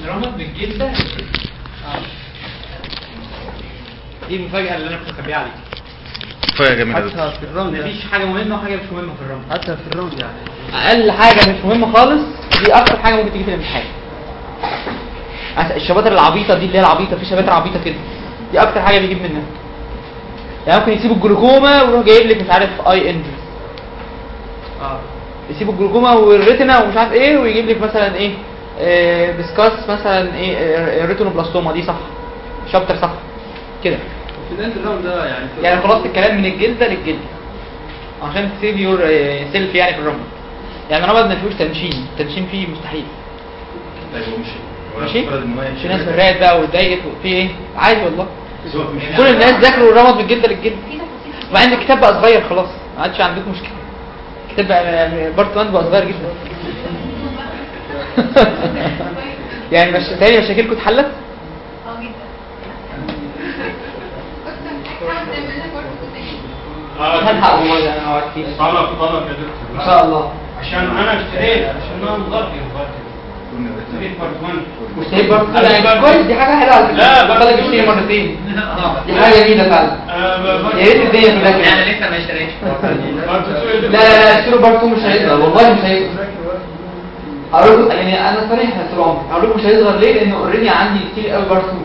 بيترمط بالجلده اه دي المفاجاه اللي انا كنت مخبيها عليك كفايه جميل يا دكتور حتى في الراوند يعني مفيش حاجه مهمه وحاجه مش مهمه في الرمل حتى في الراوند يعني اقل حاجه مش مهمه خالص دي اكتر حاجه ممكن تيجي في الامتحان أس- الشباتر العبيطه دي اللي هي العبيطه في شباتر عبيطه كده دي اكتر حاجه بيجيب منها يعني ممكن يسيب الجلوكوما ويروح جايب لك مش عارف اي انجري اه يسيب الجلوكوما والريتنا ومش عارف ايه ويجيب لك مثلا ايه آه بسكاس مثلا ايه آه ريتينوبلاستوما دي صح شابتر صح كده في نهايه الراوند ده يعني يعني خلاص الكلام من الجلده للجلد عشان تسيب يور سيلف يعني في الرمل يعني الرمل ما فيهوش تنشين التنشين فيه مستحيل طيب هو مش هو ماشي مفترض إن هو في ناس فرقت بقى واتضايقت وفي ايه عادي والله بس هو مش كل الناس ذاكروا الرمل من الجلده للجلد مع ان الكتاب بقى صغير خلاص ما عادش عندكم مشكله الكتاب بقى بارت 1 بقى صغير جدا يعني مش تاني مشاكلكم اتحلت اه جدا كنت محتاج حد يعمل لك برضه كتير هلحق والله انا هقعد فيه طلب طلب يا دكتور ان شاء الله عشان انا اشتريت عشان انا مغطي مغطي اشتريت بارت 1 مشتري برضه لا كويس دي حاجه حلوه على فكره لا، برضه بالك اشتري مرتين دي حاجه جميله فعلا يا ريت الدنيا كلها كده انا لسه ما اشتريتش لا لا لا اشتروا بارت 2 مش هيصغر والله مش هيصغر اقول لكم يعني انا صريح يا طول عمري اقول لكم مش هيصغر ليه لان اوريدي عندي كتير قوي بارت 2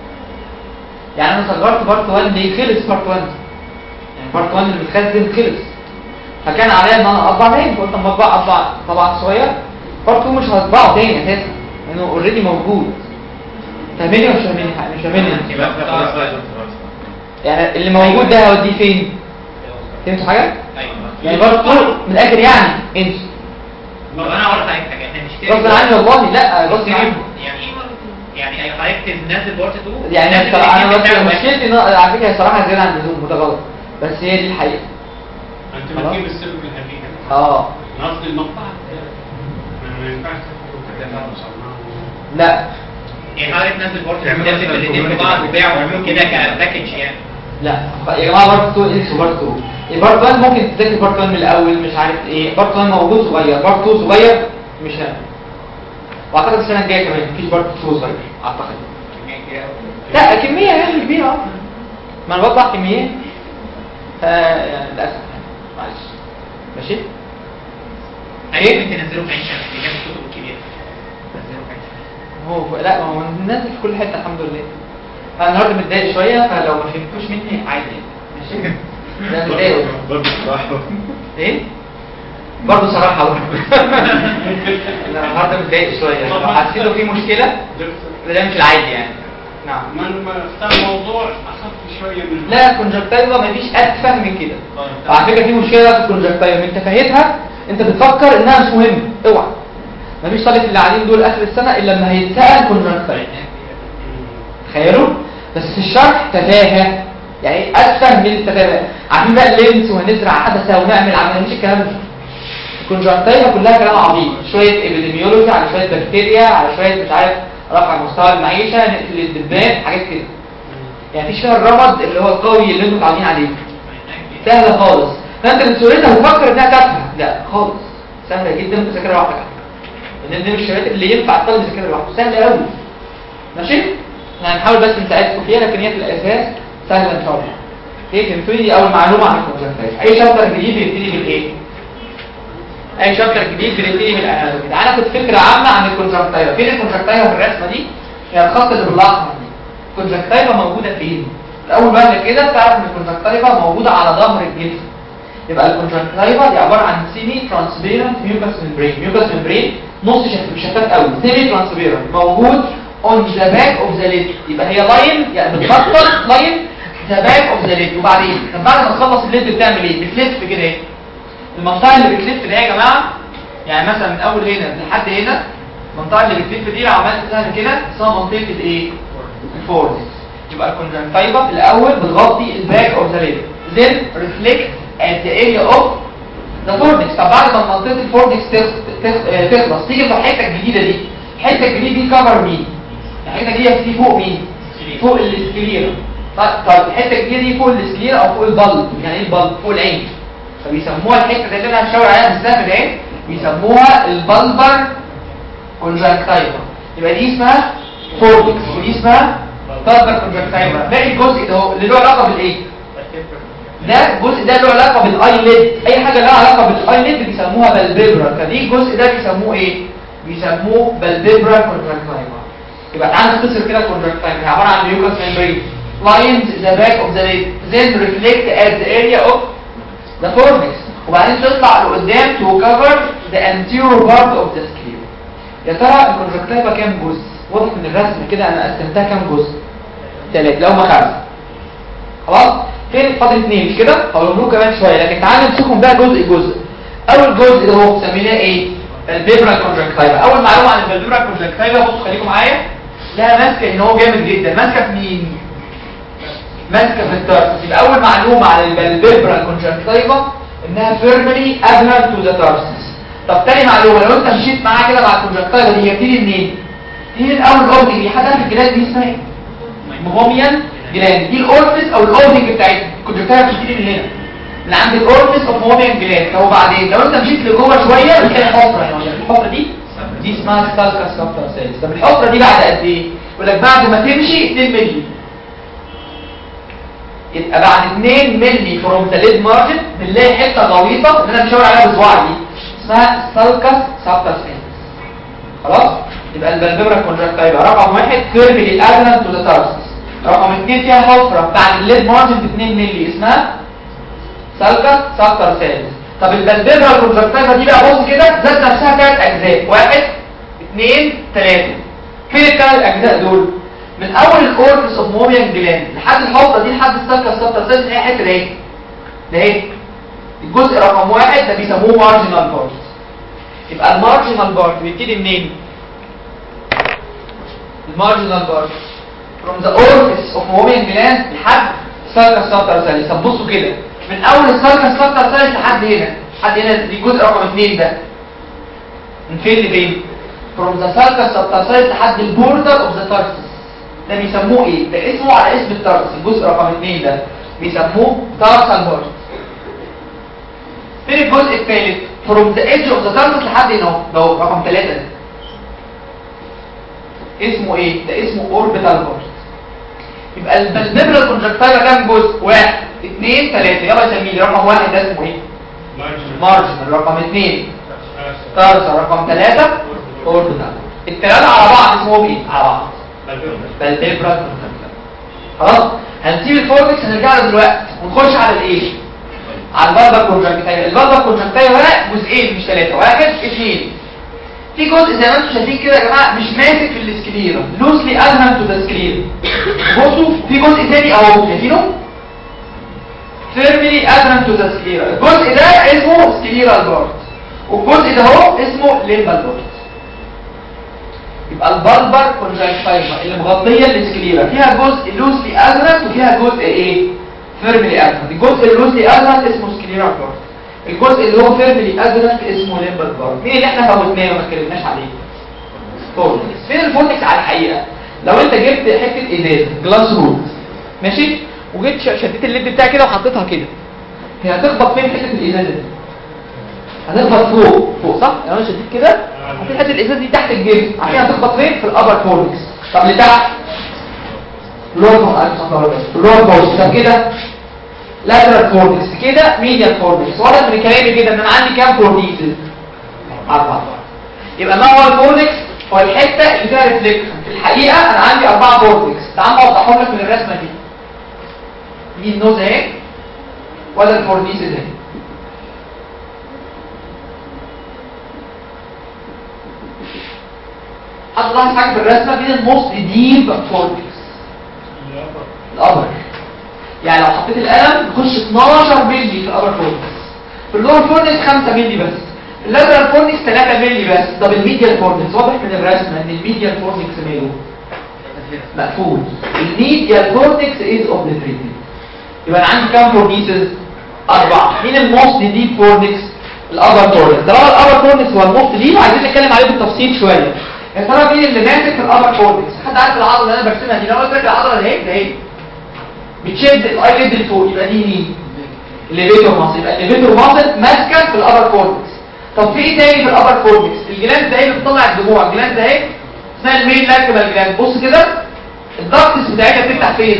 يعني انا صغرت بارت 1 ليه خلص بارت 1 يعني بارت 1 اللي متخزن خلص فكان عليا ان انا اطبع تاني فقلت اما اطبع اطبع طبعا صغير بارت 2 مش هطبعه تاني اساسا لانه اوريدي موجود فاهمني ولا مش فاهمني مش فاهمني يبقى خلاص بقى يا دكتور خلاص. يعني اللي موجود ده هوديه فين فهمتوا حاجه ايوه يعني برضه من الاخر يعني انسوا طب انا هقول لحضرتك حاجه احنا نشتري غصب عني والله لا غصب عني يعني يعني اي حضرتك تنزل بارت 2 يعني نزل الصراحة انا الاتنين بس بتاعه واحد. مشكلتي ان أنا- على فكره هي صراحه زياده عن اللزوم وده غلط بس هي دي الحقيقه انت بتجيب السر من الحقيقه اه انا قصدي المقطع ما ينفعش تاخده لا يعني حضرتك نزل بارت 2 يعني نزل مثلا الاثنين في بعض وبيعوا كده كباكج يعني لا يا جماعه بارت 2 انسوا بارت 2 البارت 1 ممكن تذاكر بارت 1 من الاول مش عارف ايه بارت 1 موجود صغير بارت 2 صغير مش ه... واعتقد السنه الجايه كمان مفيش بارت 2 صغير اعتقد لا كميه يعني كبيره اه ما انا بطلع كميات ف يعني للاسف يعني معلش ماشي ايوه ممكن تنزلوا في عين شمس اللي جاب الكتب الكبيره نزلوا في عين شمس هو لا ما هو نازل في كل حته الحمد لله انا النهارده متضايق شويه فلو ما فهمتوش مني عادي ماشي ده متضايق برضه بصراحه ايه برضه صراحه برضه انا النهارده متضايق شويه لو حسيتوا في مشكله ده مش العادي يعني نعم من ما اختار موضوع اخف شويه من لا الكونجكتيفا مفيش اتفه من كده وعلى فكره في مشكله بقى في الكونجكتيفا انت فاهمها انت بتفكر انها مش مهمه اوعى مفيش طالب اللي قاعدين دول اخر السنه الا لما هيتسال كونجكتيفا تخيلوا بس في الشرح تفاهه يعني ايه اتفه من التفاهه عارفين بقى اللينس وهنزرع عدسه ونعمل عمليه مش الكلام ده الكونجكتيفا كلها كلام عبيط شويه ابيديميولوجي على شويه بكتيريا على شويه مش عارف رفع مستوى المعيشه نقتل الدبان حاجات كده يعني مفيش فيها الرمد اللي هو القوي اللي انتوا متعودين عليه سهله خالص فانت من سهولتها بتفكر انها تافهه لا خالص سهله جدا ممكن تذاكرها لوحدك لان دي من الشباب اللي ينفع الطالب يذاكرها لوحده سهله قوي ماشي احنا هنحاول بس نساعدكم فيها لكن هي في الاساس سهله ان شاء الله ايه فهمتوني دي اول معلومه عن الكونجكتيف اي شابتر جديد بيبتدي بالايه اي شابتر جديد بنبتدي بالاناتومي تعالى ناخد فكره عامه عن الكونجكتيفا فين الكونجكتيفا في الرسمه دي هي الخط اللي بالاحمر دي الكونجكتيفا موجوده فين الاول بقى كده تعرف ان الكونجكتيفا موجوده على ظهر الجسم يبقى الكونجكتيفا دي عباره عن سيمي ترانسبيرنت ميوكس ممبرين ميوكس ممبرين نص شفاف شفاف قوي سيمي ترانسبيرنت موجود اون ذا باك اوف ذا ليد يبقى هي لاين يعني بتخطط لاين ذا باك اوف ذا ليد وبعدين طب بعد ما تخلص الليد بتعمل ايه بتلف كده ايه المنطقه اللي بتلف دي يا جماعه يعني مثلا من اول هنا لحد هنا المنطقه اللي بتلف دي لو عملت سهم كده اسمها منطقه الايه الفورنكس يبقى الكونجكتيفا في الاول بتغطي الباك اوف ذا ليد then reflect at the area of the fornix طب بعد ما منطقه الفورنكس تخ- تخ- آه، تخلص تيجي في الحته الجديده دي الحته الجديده دي كفر مين الحته الجديده دي فوق مين فوق السكليرا طيب طيب الحته الجديده دي فوق السكليرا او فوق البلب يعني ايه البلب فوق العين فبيسموها الحته دي اللي انا هشاور عليها بالسهم ده بيسموها البلبر كونجكتيفا يبقى دي اسمها فورنكس ودي اسمها تالكر كونجكتيفا باقي الجزء ده هو اللي له علاقه بالايه ده الجزء ده له علاقه بالايليد اي حاجه لها علاقه بالايليد بيسموها بالبيبرا فدي الجزء ده بيسموه ايه بيسموه بالبيبرا كونجكتيفا يبقى تعالى نختصر كده الكونجكتيفا هي عباره عن ميوكس ميمبرين lines the back of the lid then reflect at the area of the fornix وبعدين تطلع لقدام to cover the anterior part of the sclera يا ترى الكونجكتيفا كام جزء واضح من الرسم كده انا قسمتها كام جزء ثلاثة لو ما خمسة خلاص فين فاضل اثنين مش كده هقولهم لكم كمان شويه لكن تعالوا نمسكهم بقى جزء جزء اول جزء ده هو سميناه ايه البيبرا كونجكتيفا اول معلومه عن البيبرا كونجكتيفا بصوا خليكم معايا لها ماسكه ان هو جامد جدا ماسكه في مين ماسكه في التارسس يبقى اول معلومه عن البيبرا كونجكتيفا انها فيرملي ادنر تو ذا تارسس طب تاني معلومه لو انت مشيت معاها كده مع الكونجكتيفا دي هي بتيجي منين هي من اول اوربك دي حد عارف الجلاند دي اسمها ايه مهوميان جلاند دي الاورفيس او الاوربك بتاعتها الكونجكتيفا بتيجي من هنا من عند الاورفيس اوف مهوميان جلاند لو بعدين لو انت مشيت لجوه شويه بتلاقي حفره هنا الحفره دي دي اسمها السالكا سكابتر سيلز طب الحفره دي بعد قد ايه يقول لك بعد ما تمشي 2 مللي يبقى بعد 2 مللي فروم ذا ليد مارجن بنلاقي حته غويطه اللي انا مشاور عليها بصباعي دي اسمها السالكا سكابتر سيلز خلاص يبقى البلببرا كونجكتيفا رقم واحد فيرملي ادنال تو ذا تارسس رقم اثنين فيها حفره بعد الليد مارجن ب 2 مللي اسمها سالكا سكابتر سيلز طب البلببرا كونجكتيفا دي بقى بص كده ذات نفسها ثلاث اجزاء واحد اثنين ثلاثه فين الثلاث اجزاء دول من اول الاورفيس اوف موميان جلاند لحد الحفره دي لحد السالكا سكابتر سيلز هي حته اهي ده اهي الجزء رقم واحد ده بيسموه مارجنال بارت يبقى المارجنال بارت بيبتدي منين المارجنال بارت from the orifice of موميان جلاند لحد السالكا سكابتر سيلز طب بصوا كده من اول السالكا سكابتر سيلز لحد هنا لحد هنا دي الجزء رقم اثنين ده من فين لفين from the sulcus subtarsals لحد البوردر of the tarsus ده بيسموه ايه ده اسمه على اسم التارس الجزء رقم اثنين ده بيسموه tarsal bord فين الجزء الثالث from the edge of the tarsus لحد هنا اهو ده هو رقم ثلاثة ده اسمه ايه ده اسمه orbital bord يبقى البلبرال كونجكتيفا كام جزء واحد اثنين ثلاثة يلا سميه رقم واحد ده اسمه ايه مارجنال رقم اثنين تارسا رقم ثلاثة اوربيتال الثلاثة على بعض اسمهم ايه على بعض بالبيبرا خلاص هنسيب الفوركس هنرجع له دلوقتي ونخش على الايه على البلبر كونجكتيفا البلبر كونجكتيفا بقى جزئين مش ثلاثة واحد اثنين في جزء زي ما انتم شايفين كده يا جماعه مش ماسك في السكليرا لوسلي ادهن تو ذا سكليرا بصوا في جزء تاني اهو شايفينه فيرملي ادهن تو ذا سكليرا الجزء ده اسمه سكليرال بارت والجزء ده اهو اسمه ليمبال بارت يبقى البلبر كونجكتيفا اللي مغطيه السكليرا فيها جزء لوسلي ادهن وفيها جزء ايه فيرملي ادهن الجزء اللوسلي ادهن اسمه سكليرال بارت الجزء اللي هو فيرملي ادهن اسمه ليمبال بارت مين اللي احنا فوتناه وما اتكلمناش عليه فورنكس فين الفورنكس على الحقيقه لو انت جبت حته ازاز جلاس رود ماشي وجيت ش- شديت الليد بتاعي كده وحطيتها كده هي هتخبط فين حته الازازه دي هتخبط فوق فوق صح لو انا شديت كده هتلاقي حته الازاز دي تحت الجلد عشان هتخبط فين في الابر فورنكس طب لتحت لور لور بوست طب كده لاترال فورنكس كده ميديال فورنكس واضح من كلامي كده ان انا عندي كام فورنيسز اربعه يبقى ما هو الفورنكس هو الحته اللي فيها ريفليكشن في الحقيقه انا عندي اربعه فورنكس تعال اوضحهم لك من الرسمه دي دي النوز اهي ولا الفورنيسز اهي هتلاحظ حاجه في الرسمه دي الموست ديب فورنكس الابر يعني لو حطيت القلم يخش 12 مللي في الابر فورنكس في اللور فورنكس 5 مللي بس في اللاترال فورنكس 3 مللي بس طب الميديال فورنكس واضح من الرسمه ان الميديال فورنكس ماله مقفول الميديال فورنكس از اوبليتريتد يبقى انا عندي كام فورنيسز اربعه مين الموست ديب فورنكس الابر فورنكس طالما الابر فورنكس هو الموست ديب عايزين نتكلم عليه بالتفصيل شويه يا ترى مين اللي ماسك في الابر فورنكس حد عارف العضله اللي انا برسمها دي لو قلت لك العضله دي اهي ده اهي بتشد الايليد اللي فوق يبقى دي مين الليفيتور ماسل يبقى الليفيتور ماسل ماسكه في الابر فورنكس طب في ايه تاني في الابر فورنكس الجلاند ده ايه اللي بتطلع الدموع الجلاند ده ايه اسمها المين لاكريمال جلاند بص كده الضغطس بتاعتها بتفتح فين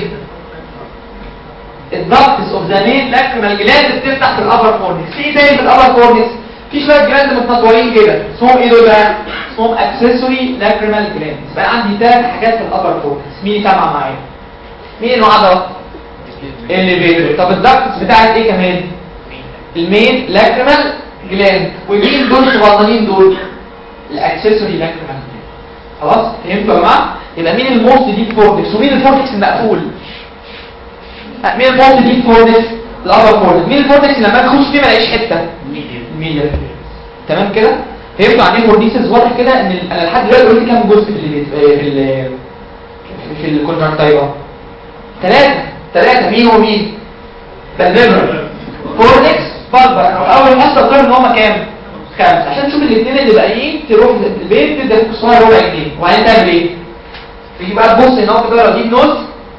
الضغطس اوف ذا مين لاكريمال جلاند بتفتح في الابر كورنكس في زي في الابر كورنكس في شويه جلاند متنطورين كده اسمهم ايه دول بقى اسمهم اكسسوري لاكريمال جلاند يبقى عندي ثلاث حاجات في الابر كورنكس مين سامع معايا مين النوع ده الليفيتور طب الضغطس بتاعت ايه كمان المين لاكريمال جلاند ومين دول صغننين دول الاكسسوري لاكريمال جلاند خلاص فهمتوا يا جماعه يبقى مين الموست ديب كورتكس ومين الكورتكس المقفول آه، مين الموست ديب كورتكس الابر كورتكس مين الكورتكس لما تخش فيه ما الاقيش حته الميديا تمام كده فهمتوا عن ايه كورتيسز واضح كده ان ال- انا لحد دلوقتي قلت كام جزء في اللي في ال في الكونجكتيفا ثلاثه ثلاثه مين ومين بالفيبر كورتكس بالبر اول حصه قلنا ان هم كام خمسه عشان تشوف الاثنين اللي باقيين تروح البيت تبدا تقسمها ربع جنيه وبعدين تعمل ايه تيجي بقى تبص هنا اهو كده لو دي نص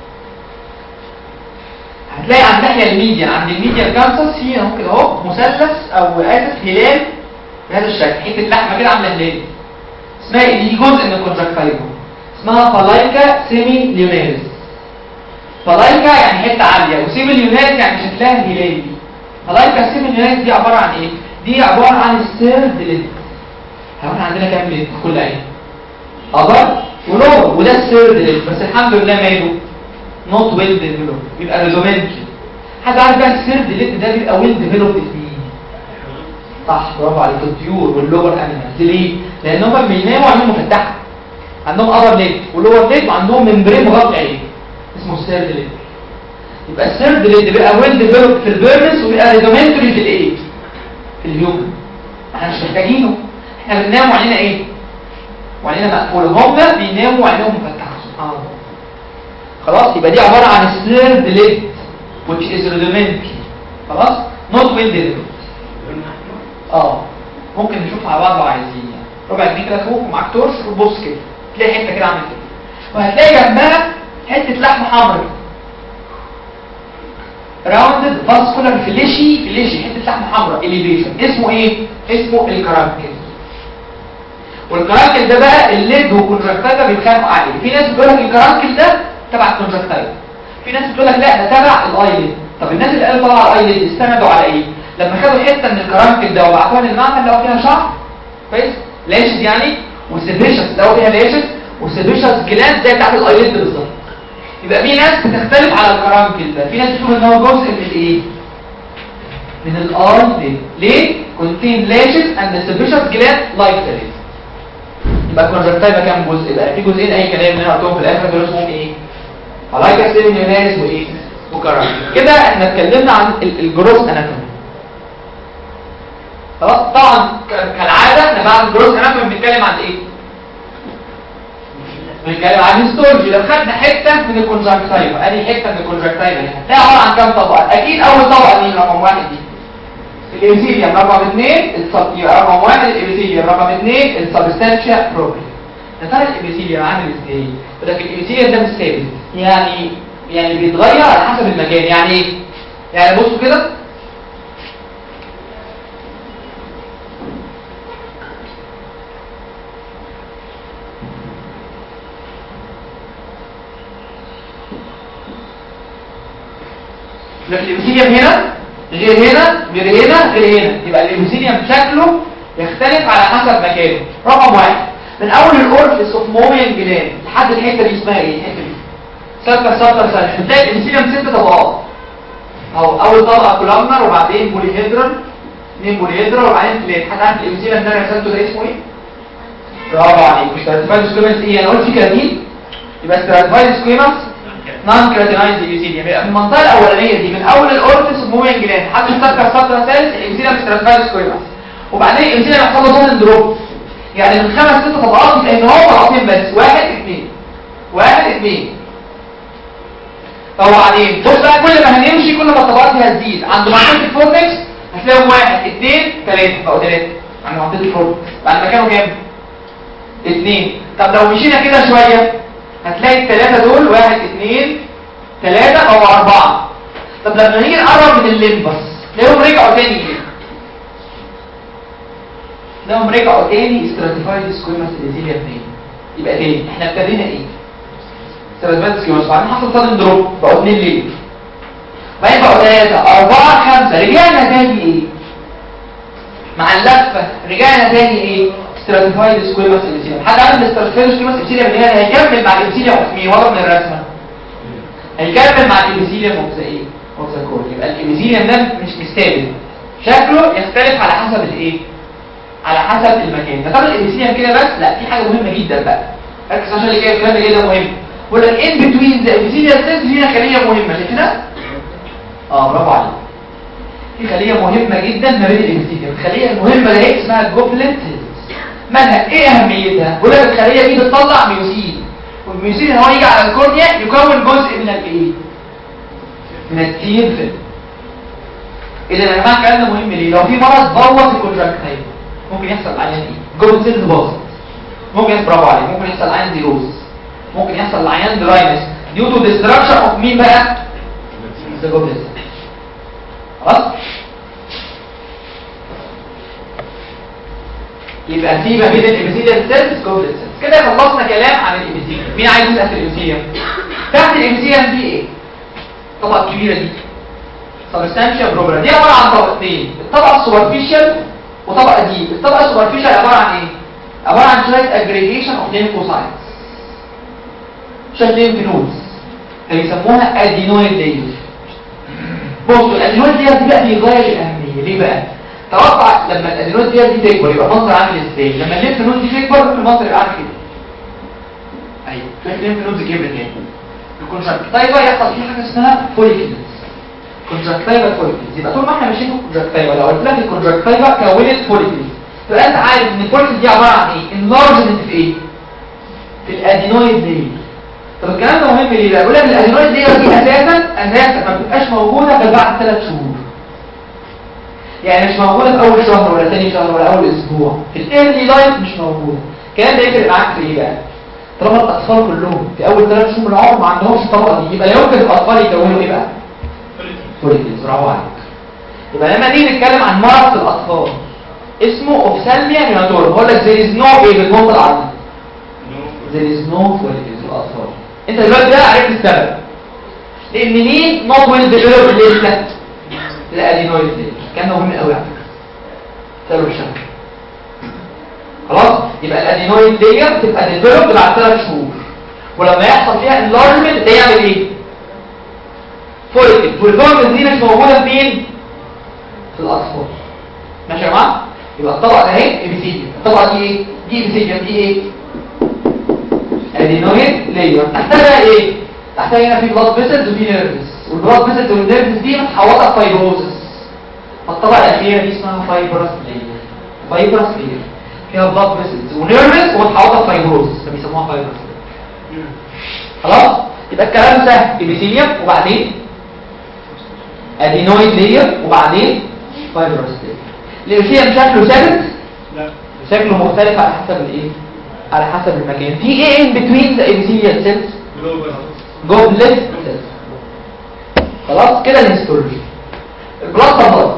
هتلاقي على الناحيه الميديا عند الميديا كانسس في اهو كده اهو مثلث او اسف هلال بهذا الشكل حته لحمه كده عامله هلال اسمها ايه دي جزء من الكونجكتيفا اسمها فلايكا سيمي ليونيرس فلايكا يعني حته عاليه وسيمي ليونيرس يعني شكلها هلالي فلايكا سيمي ليونيرس دي عباره عن ايه دي عباره عن السيرد ليد احنا عندنا كام ليد كل عين ابر ولور وده السيرد ليد بس الحمد لله ماله نوت ويل ديفلوب بيبقى ريزومنتلي حد عارف بقى السيرد ليد ده بيبقى ويل ديفلوبد في مين صح برافو عليك الطيور واللور انيمالز ليه لان هم بيناموا عينهم مفتحه عندهم ابر ليد ولور ليد وعندهم ممبرين مغطي عين اسمه السيرد ليد يبقى السيرد ليد بيبقى ويل ديفلوبد في البيرنس وبيبقى ريزومنتلي في الايه في الهيومن احنا مش محتاجينه احنا بننام وعينينا ايه وعينينا مقفوله هم بيناموا وعينيهم مفتحه سبحان الله خلاص يبقى دي عباره عن السيرد ليد which is rudimentary خلاص not well developed اه ممكن نشوف مع بعض لو عايزين يعني ربع جنيه كده فوق ومعاك تورش وتبص كده تلاقي حته كده عامله كده وهتلاقي جنبها حته لحم حمراء راوندد فاسكولار فليشي فليشي حته لحم حمراء اليفيشن اسمه ايه اسمه الكرانكل والكرانكل ده بقى الليد والكونجكتيفا بيتخانقوا عليه في ناس بتقول لك الكرانكل ده تبع الكونجكتيفا في ناس بتقول لك لا ده تبع الايلid طب الناس اللي قالوا تبع الايلid استندوا على ايه لما خدوا حته من الكرانكل ده وبعتوها للمعمل لقوا فيها شعر كويس لاشز يعني وسيبيشس لقوا فيها لاشز وسيبيشس جلاند زي بتاعت الايلid بالظبط يبقى في ناس بتختلف على الكرانكل ده في ناس بتقول ان هو جزء من الايه من الايلid ليه contain lashes and the sebaceous gland like the lid يبقى الكونجكتيفا كام جزء بقى في جزئين اي كلام اللي انا قلتهم في الاخر دول اسمهم ايه فلايكا سيميونيريس وايه وكرام كده احنا اتكلمنا عن ال- الجروس اناتومي خلاص طبعا ك- كالعاده احنا بعد الجروس اناتومي بنتكلم عن ايه بنتكلم عن هيستولوجي لو خدنا حته من الكونجكتيفا ادي حته من الكونجكتيفا هتلاقي عباره عن كام طبقه اكيد اول طبقه مين رقم واحد دي الابيثيليوم رقم اثنين السب يبقى رقم واحد الابيثيليوم رقم اثنين السبستانشيا بروبري يا ترى الابيثيليوم عامل ازاي؟ يقول لك الابيثيليوم ده مش ثابت يعني يعني بيتغير على حسب المكان يعني ايه؟ يعني بصوا كده لكن الابيثيليوم هنا غير هنا غير هنا غير هنا يبقى الابيثيليوم شكله يختلف على حسب مكانه رقم واحد من اول الاورفيس اوف موميان جلاند لحد الحته دي اسمها ايه الحته دي سبكه سبكه سبكه تلاقي الابيثيليوم ست طبقات اهو اول طبقه كولامنر وبعدين بوليهيدرال اثنين بوليهيدرال وبعدين تلاقي حد عارف الابيثيليوم ده انا رسمته ده اسمه ايه برافو عليك ستراتيفايد سكويمس ايه انا قلت في كراتين يبقى ستراتيفايد سكويمس نون كراتينايز ابيثيليوم يبقى في المنطقه الاولانيه دي من اول الاورفيس موميان جلاند لحد السبكه السبكه ثالث الابيثيليوم ستراتيفايد سكويمس وبعدين الابيثيليوم يحصل له دون دروب يعني من خمس ست طبقات يبقى ان هو طبقتين بس واحد اثنين واحد اثنين طب وبعدين بص بقى كل ما هنمشي كل ما الطبقات دي هتزيد عند منطقه الفورنكس هتلاقيهم واحد اثنين ثلاثه بقوا ثلاثه عند منطقه الفورنكس بعد ما كانوا كام؟ اثنين طب لو مشينا كده شويه هتلاقي الثلاثه دول واحد اثنين ثلاثه او اربعه طب لما نيجي نقرب من الليمبس تلاقيهم رجعوا تاني كده تلاقيهم رجعوا تاني استراتيفايد سكويماس الازيليا 2 يبقى تاني احنا ابتدينا ايه ثلاث سكيوز بعدين حصل صدم دروب بقوا 2 ليه بعدين بقوا 3 4 5 رجعنا تاني ايه مع اللفه رجعنا تاني ايه ستراتيفايد سكويمس ابيثيليوم حد عارف الستراتيفايد سكويمس ابيثيليوم اللي هي هيكمل مع الابيثيليوم اوف مين واضح من الرسمه هيكمل مع الابيثيليوم اوف ذا ايه اوف ذا كور يبقى الابيثيليوم ده مش مستابل شكله يختلف على حسب الايه على حسب المكان ده طبعا الابيثيليوم كده بس لا في حاجه مهمه جدا بقى ركز عشان اللي جاي الكلام ده جدا مهم بقول لك ان بتوين ذا ابيثيليوم سيلز هنا خليه مهمه شايف كده اه برافو عليك في خليه مهمه جدا ما بين الابيثيليوم الخليه المهمه دي اسمها جوبلت سيلز مالها ايه اهميتها بقول لك الخليه دي بتطلع ميوسين والميوسين ان هو يجي على الكورنيا يكون جزء من الايه من التين فيلم اذا يا جماعه الكلام ده مهم ليه لو في مرض بوظ الكونجكتيف ممكن يحصل عيان ايه جوبلت سيلز باظت ممكن يحصل برافو عليك ممكن يحصل عيان زيروز ممكن يحصل عيان دراينس ديو تو ديستراكشن اوف مين بقى ذا جوبلت خلاص يبقى في ما بين الابيثيليال سيلز جوبلت سيلز كده خلصنا كلام عن الابيثيليوم مين عايز يسال في الابيثيليوم تحت الابيثيليوم دي ايه الطبقه الكبيره دي سبستانشيا بروبرا دي عباره عن طبقتين الطبقه السوبرفيشال وطبقه دي الطبقه السوبرفيشال عباره عن ايه عباره عن شويه اجريجيشن اوف ليمفوسايتس شويه ليمف نودز بيسموها ادينويد لاير بصوا الادينويد لاير دي بقى في غايه الاهميه ليه بقى توقع لما الادينويد لاير دي تكبر يبقى المنظر عامل ازاي لما الليمف نود دي تكبر المنظر يبقى عامل كده ايوه شويه الليمف نودز كبرت يعني الكونجكتيفا يحصل فيه حاجه اسمها فوليكلز كونجكتيفا فوليكلز يبقى طول ما احنا ماشيين في الكونجكتيفا لو قلت لك الكونجكتيفا كونت فوليكلز تبقى انت عارف ان الفوليكلز دي عباره عن ايه انلارجمنت في ايه في الادينويد لاير طب الكلام ده مهم ليه بقى بقول لك الادينويد لاير دي اساسا اساسا ما بتبقاش موجوده غير بعد ثلاث شهور يعني مش موجوده في اول شهر ولا ثاني شهر ولا اول اسبوع في الايرلي لايف مش موجوده الكلام ده يفرق معاك في ايه بقى طالما الاطفال كلهم في اول ثلاث شهور من العمر ما عندهمش الطبقه دي يبقى لا يمكن الاطفال يكونوا ايه بقى فوليكلز برافو عليك يبقى لما نيجي نتكلم عن مرض في الاطفال اسمه اوفسالميا نيماتورم بقول لك there is no ايه بالمنطق العربي there is no follicles في الاطفال انت دلوقتي بقى عرفت السبب لان مين not well developed لسه الادينويد ليه كان مهم قوي على فكره سألوا الشمس خلاص يبقى الادينويد دي تبقى ديفلوبد بعد ثلاث شهور ولما يحصل فيها انلارجمنت ده يعمل ايه فوليكل والفوليكل دي مش موجوده فين في الاطفال ماشي يا جماعه يبقى الطبقه ده اهي ابيثيليوم الطبقه دي ايه دي ابيثيليوم دي ايه ادينويد لاير تحتها ايه تحتها هنا في بلاد فيسلز وفي نيرفز والبلاد فيسلز والنيرفز دي متحوطه بفايبروزس الطبقه الاخيره دي اسمها فايبرس لاير فايبرس لاير فيها بلاد فيسلز ونيرفز ومتحوطه بفايبروزس فبيسموها فايبرس لاير خلاص يبقى الكلام سهل ابيثيليوم وبعدين ادينويد لاير وبعدين فايبرس لاير الابيثيليوم شكله ثابت لا شكله مختلف على حسب الايه على حسب المكان في ايه in between the epithelial cells جلوبال goblet cells خلاص كده الهيستولوجي البلاد طبعا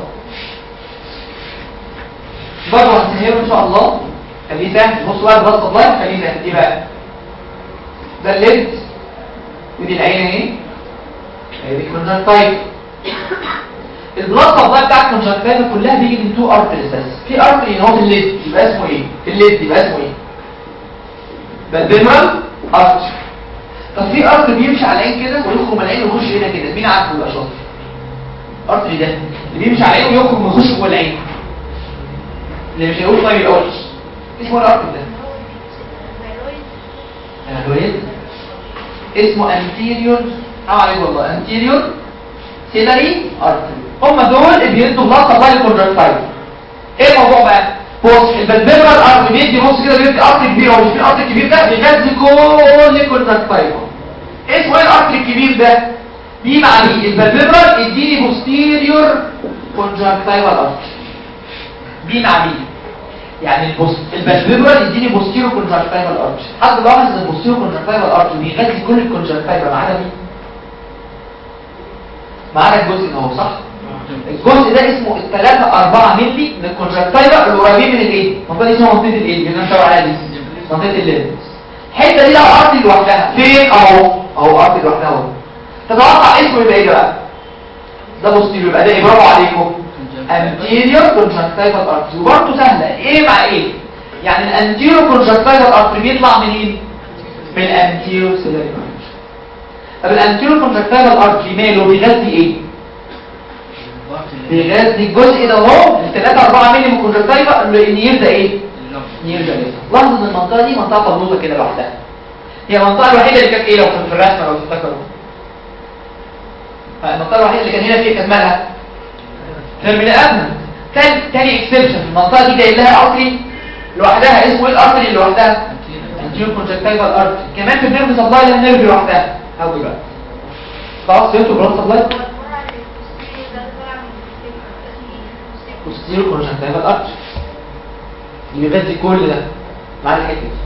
برضه هنسهله ان شاء الله خليه سهل بص بقى البلاد طبعا خليه سهل دي بقى ده الليد ودي العين اهي هي دي كونجكتايف البلاد سبلاي بتاع الكونجكتيفا كلها بيجي من تو ارتريز بس في ارتري ان هو في الليد يبقى اسمه ايه في الليد يبقى اسمه ايه بالبيمرال ارتري طب في ارتري بيمشي على العين كده ويخرج من العين ويخش هنا كده مين عارفه يبقى شاطر ارتري ده اللي بيمشي على العين ويخرج ويخش جوه العين اللي مش هيقول طيب الاول اسمه إيه الارتري ده الهويد اسمه anterior حاول عليك والله anterior سيلري ارتري هم دول اللي بيدوا بلاط سبلاي للكونجكتايف ايه الموضوع بقى بص البلبيرال ارتري بيدي بص كده بيدي ارتري كبير هو مش في ارتري كبير ده بيغذي كل الكونجكتايف اسمه ايه الارتري الكبير ده دي معنيه البلبيرال اديني بوستيريور كونجكتايفال ارتري دي معنيه يعني البوست البلبيرال يديني بوستيريور كونجكتايفال ارتري حد لاحظ ان البوستيريور كونجكتايفال ارتري بيغذي كل الكونجكتايفا ما عدا مين معانا الجزء ده هو صح الجزء ده اسمه الثلاثة أربعة ملي من الكونجكتيفا القريبين من الايه؟ المنطقة دي اسمها منطقة الايه؟ اللي انا عليها دي منطقة الليمبس الحته دي لها ارتري لوحدها فين اهو اهو ارتري لوحدها اهو تتوقع اسمه يبقى ايه بقى ده بوستيريور يبقى ده ايه برافو عليكم anterior conjunctival artery وبرضه سهله ايه مع ايه يعني الانتيرو conjunctival artery بيطلع منين من الانتيرو سيلاري طب الانتيرو conjunctival artery ماله بيغذي ايه بيغذي الجزء ده اهو ال 3 4 مللي من الكونجكتيفا النير ده ايه نير ده ليه لاحظ ان المنطقه دي منطقه فلوطه كده لوحدها هي المنطقه الوحيده اللي كانت ايه لو كان في الرسمه لو تفتكروا المنطقه الوحيده اللي كان هنا فيها كان مالها ترمينال ادمن تاني تاني اكسبشن المنطقه دي جاي لها ارتري لوحدها اسمه ايه الارتري اللي لوحدها انتيرو كونجكتيفال ارتري كمان في النيرف سبلاي لها نيرف لوحدها هاو بقى خلاص فهمتوا برون سبلاي posterior conjunctival artery اللي بيغذي كل ده مع الحته دي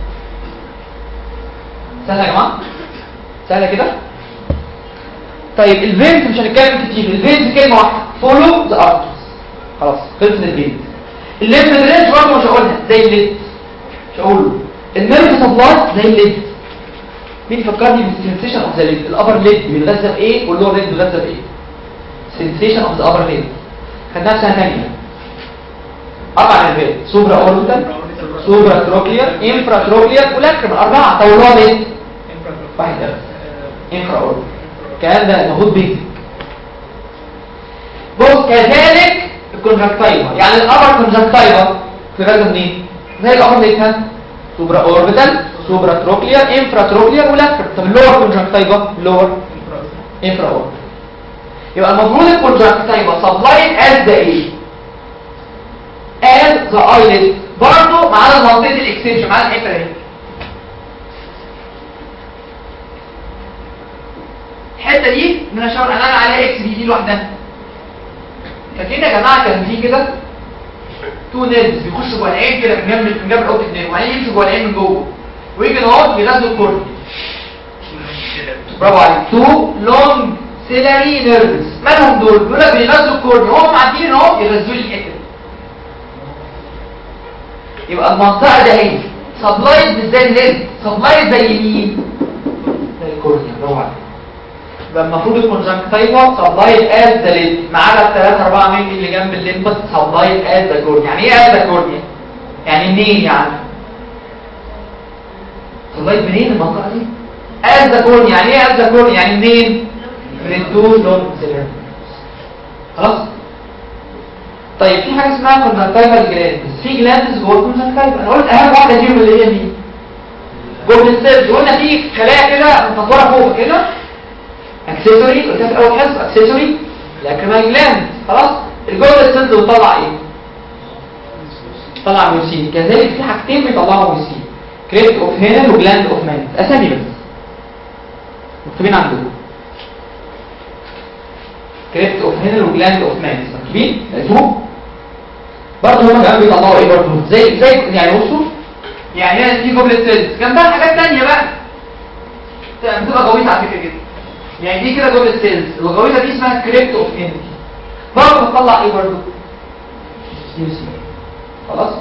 سهله يا جماعه سهله كده طيب الفينز مش هنتكلم كتير الفينز كلمه واحده فولو ذا ارترز خلاص خلصنا الفينز الليمف درينج برضه مش هقولها زي الليد مش هقوله النيرف سبلاي زي الليد مين فكرني بالسنسيشن اوف ذا ليد الابر ليد بيتغذى بايه واللور ليد بيتغذى بايه سنسيشن اوف ذا ابر ليد خدناها في سنه ثانيه اربع نيرفات سوبرا اوربيتال سوبرا تروكلير انفرا تروكلير ولاكريمال اربعه طولوها ليه واحد بس انفرا اوربيتال الكلام ده المفروض بيزك بص كذلك الكونجكتيفا يعني الابر كونجكتيفا في غزه منين زي الابر ليتها سوبرا اوربيتال سوبرا تروكلير انفرا تروكلير ولاكريمال طب اللور كونجكتيفا اللور انفرا اوربيتال يبقى المفروض الكونجكتيفا سبلايد از ذا ايه as the eyelid برضه معانا منطقه الاكسبشن معانا الحته دي الحته دي ان انا شاور انا عليها اكس بي دي لوحدها فاكرين يا جماعه كان في كده تو نيرفز بيخشوا جوه العين كده من جنب من جنب الاوبتيك نيرف وبعدين يمشوا جوه العين من جوه ويجي اهو بيغذوا الكورنيا برافو عليك تو لونج سيلاري نيرفز مالهم دول بيقول لك بيغذوا الكورنيا هم معديين اهو يغذوا لي الحته دي يبقى المنطقة ده ايه سبلايد مش زي الليد سبلايد زي مين زي الكورنيا برافو عليك يبقى المفروض الكونجكتيفا سبلايد از ذا ليد ما عدا ال 3 4 مللي اللي جنب الليد بس سبلايد از ذا كورنيا يعني ايه از ذا كورنيا يعني منين يعني سبلايد منين المنطقة دي از ذا كورنيا يعني ايه از ذا كورنيا يعني منين من الدو لون سيلر خلاص طيب في حاجه اسمها كونجكتيفال جلاندز في جلاندز جوه الكونجكتيفال انا قلت اهم واحده فيهم اللي هي مين جوه السيلز قلنا في خلايا كده متطوره فوق كده اكسسوري قلت في اول حصه اكسسوري لاكريمال جلاند خلاص الجوه السيلز بتطلع ايه طلع ميوسين كذلك في حاجتين بيطلعوا ميوسين كريبت اوف هينل وجلاند اوف مان اسامي بس مكتوبين عندكم كريبت اوف هينل وجلاند اوف مان مكتوبين لقيتوهم برضه هما كمان بيطلعوا ايه برضه زي زي يعني بصوا يعني هنا في جمله سيلز جنبها حاجات ثانيه بقى بتبقى غويطه على فكره كده يعني دي كده جمله سيلز الغويطه دي اسمها كريبت اوف هينل برضه بتطلع ايه برضه خلاص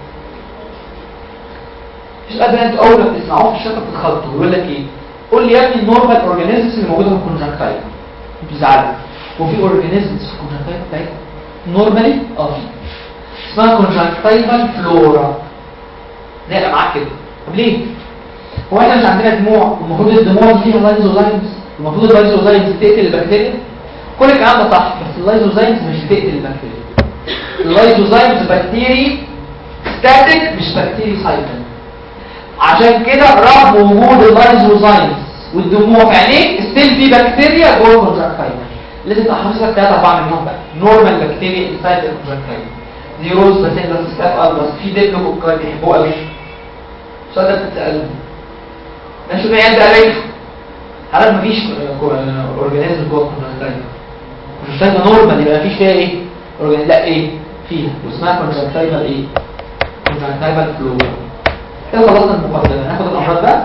مش قادر انتوا اول ما بتسمعوه في الشركه بتتخضوا يقول لك ايه قول لي يا ابني النورمال اورجانيزمز اللي موجوده في الكونجكتايف بيزعلوا وفي اورجانيزمز في الكونجكتايف بتاعتها نورمالي اه في اسمها كونجكتايفال فلورا زي يبقى معاك كده طب ليه هو احنا مش عندنا دموع المفروض الدموع دي فيها لايزوزايمز المفروض اللايزوزايمز تقتل البكتيريا كل الكلام ده صح بس اللايزوزايمز مش بتقتل البكتيريا اللايزوزايمز بكتيري ستاتيك مش بكتيري سايكل عشان كده رغم وجود اللايزوزايمز والدموع في عينيك ستيل في بكتيريا جوه الكونجكتايف لازم تبقى حافظ لك ثلاثة أربعة منهم بقى نورمال بكتيريا انسايد الكونجكتايف زيروز باسيلس ستاف البس في ديبلوكوكاي بيحبوه قوي السؤال ده بتتسأله ماشي بقى يبدأ عليك حالات مفيش اورجانيزم جوه الكونجكتايف الكونجكتايف نورمال يبقى مفيش فيها ايه اورجانيزم لا ايه فيها واسمها كونجكتايفال ايه كونجكتايفال فلورا كده خلصنا المقدمه ناخد الامراض بقى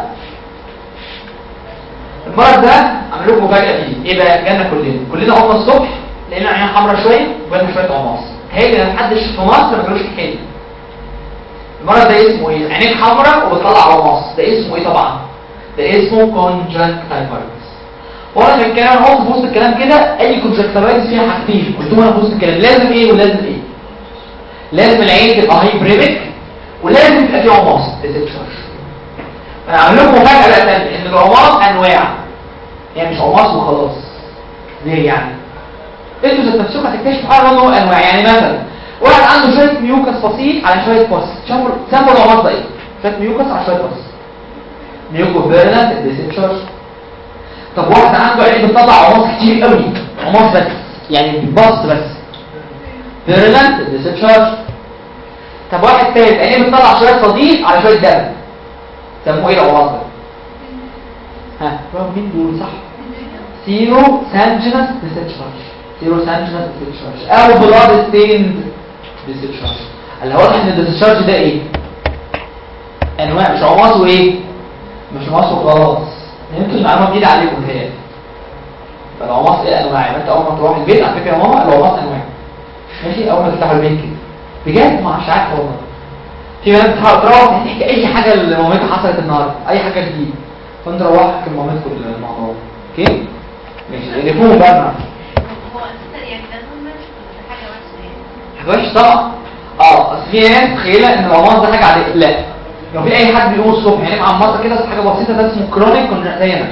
المرض ده عملوا لكم مفاجاه فيه ايه بقى جالنا كلنا كلنا قمنا الصبح لقينا عينينا حمراء شويه وجالنا شويه قماص هيجي محدش في مصر ما جالوش الحلم المرض ده اسمه ايه عينيك حمراء وبتطلع عماص ده اسمه ايه طبعا ده اسمه كونجكتيفايتس وانا في الكلام انا قلت في وسط الكلام كده اي كونجكتيفايتس فيها حاجتين قلتهم انا في وسط الكلام لازم ايه ولازم ايه لازم العين تبقى هايبريميك ولازم يبقى فيه عماص تتشرش انا عامل لكم مفاجاه بقى تانية ان العماص انواع يعني مش عماص وخلاص ليه يعني انتوا ذات نفسكم هتكتشفوا حاجه ان هو انواع يعني مثلا واحد عنده شويه ميوكس بسيط على شويه بوس سامبل العماص ده ايه شويه ميوكس على شويه بوس ميوكو فيرنت ديسنشر طب واحد عنده عين بتطلع عماص كتير قوي عماص بس يعني بس بس فيرنت ديسنشر طب واحد تالت عينيه بتطلع شويه صديق على شويه دم سموه ايه العماص ده ها برافو مين دول صح سيرو سانجنس ديسنشارج سيرو سانجنس ديسنشارج او بلاد ستيند ديسنشارج اللي واضح ان الديسنشارج ده ايه انواع مش عماص وايه مش عماص وخلاص يمكن المعلومه جديده عليكم هي فالعماص ايه انواع يبقى انت اول ما تروح البيت على فكره يا ماما العماص انواع ماشي اول ما تفتحوا البيت كده بجد ما مش عارف والله في بنات بتحاول تروح تحكي اي حاجه لمامتها حصلت النهارده اي حاجه جديده فانت روح احكي لمامتكم الموضوع اوكي ماشي يفهموا بقى معاك. هو اساسا يعني ده نورمال ولا حاجه وحشه يعني حاجه وحشه طبعا اه اصل في ناس متخيله ان العمار ده حاجه عاديه لا لو في اي حد بيقوم الصبح يعني مع عمارة كده حاجه بسيطه ده اسمه كرونيك كونجكتيفا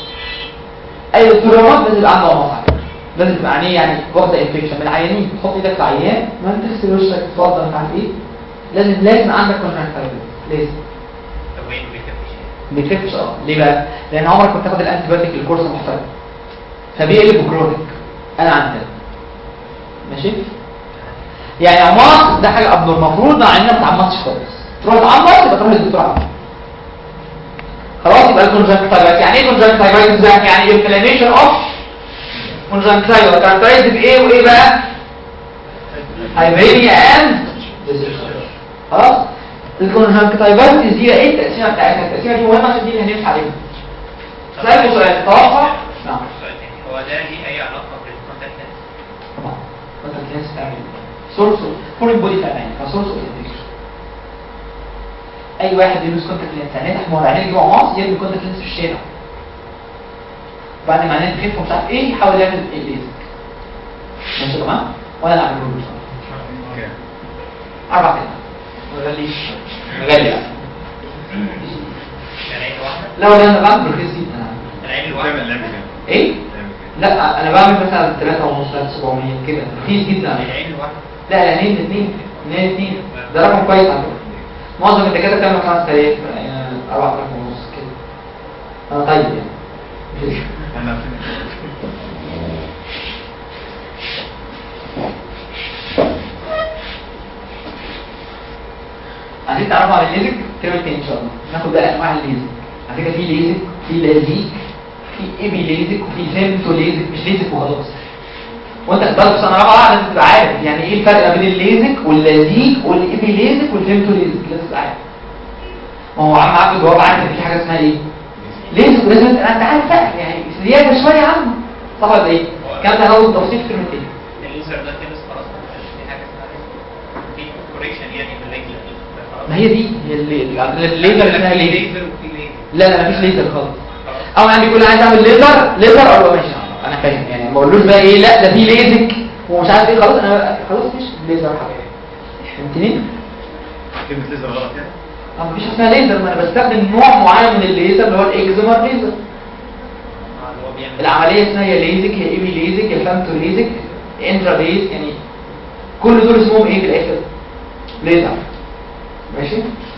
اي دكتور عمار لازم يبقى عنده عمار لازم يبقى عينيه يعني واخده انفكشن من العيانين تحط ايدك في عيان ما انت تغسل وشك تتوضى مش عارف ايه لازم لازم عندك كونجكتيفا لازم طب وين بيكفيش ما بيخفش اه ليه بقى لان عمرك ما بتاخد الانتي بايوتيك الكورس محترم فبيقلب كرونيك انا عندي ماشي يعني عمار ده حاجه ابنور المفروض مع انها ما تعمصش خالص تروح تعمص يبقى تروح للدكتور عمار خلاص يبقى الكونجكتيفايتس يعني ايه كونجكتيفايتس ده يعني انفلاميشن اوف كونجكتيفا كاركترايزد بايه وايه بقى هايبرينيا اند خلاص الكونجكتيفايتس دي ايه التقسيمه بتاعتها التقسيمه دي مهمه عشان دي اللي هنمشي عليها سألني سؤال توقع نعم سؤال تاني هو ده ليه اي علاقه بالكونتاكت لينس طبعا مثلا كلاس تعمل سورس فورين بودي فعلا كسورس اوف انفكشن اي واحد يلبس كونتاكت لينس عينيه تحمر عينيه يجيب عماص يرمي كونتاكت لينس في الشارع بعد ما عينيه تخف ومش عارف ايه يحاول يعمل الليزك ماشي يا جماعه وانا اللي اعمله له كام؟ اربع كلمات ما غليش ما غلي بقى. العين الواحده لا ولا انا بعمل رخيص جدا العين تعمل الواحده لعبة كام؟ ايه تعمل كام؟ لا انا بعمل مثلا 3 ونص 700 كده رخيص جدا على فكرة. العين الواحده لا العينين الاثنين الاثنين الاثنين ده رقم كويس على فكره معظم الدكاتره بتعمل 5000 يعني 4000 ونص كده انا طيب يعني احنا عارفين عايزين تعرفوا عن الليزك الترم التاني ان شاء الله ناخد بقى انواع الليزك على فكره في ليزك في لازيك في ايبي ليزك وفي فيمتو ليزك مش ليزك وخلاص وانت خدت في سنه رابعه لازم تبقى عارف يعني ايه الفرق ما بين الليزك واللازيك والايبي ليزك والفيمتو ليزك لازم تبقى عارف ما هو عم عبد الجواب عارف ان في حاجه اسمها ايه ليزك ولازم انت انت عارف بقى يعني زياده شويه عنه صح ولا ايه؟ الكلام ده هو التفصيل في الترم التاني الليزر ده خلص خلاص ما بقاش في حاجه اسمها ليزر في كوريكشن يعني في الليزر ما هي دي هي اللي- الليزر اسمها ليزر ليزر وفي ليزر لا لا مفيش ليزر خالص او عندي كل عايز اعمل ليزر ليزر او ماشي انا فاهم يعني ما بقولوش بقى ايه لا ده في ليزك ومش عارف ايه خلاص انا خلاص مش ليزر حاجه فهمتني كلمة ليزر غلط يعني؟ اه مفيش حاجه اسمها ليزر ما انا بستخدم نوع معين من الليزر اللي هو الاكزيمر ليزر اللي هو بيعمل العمليه اسمها يا ليزك يا ايبي ليزك يا فامتو ليزك يا انترا ليز يعني كل دول اسمهم ايه في الاخر ليزر ماشي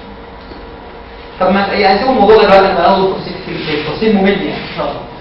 طب ما يعني هسيب الموضوع ده دلوقتي لما ناخد تفصيل كتير تفصيل ممل يعني ان شاء الله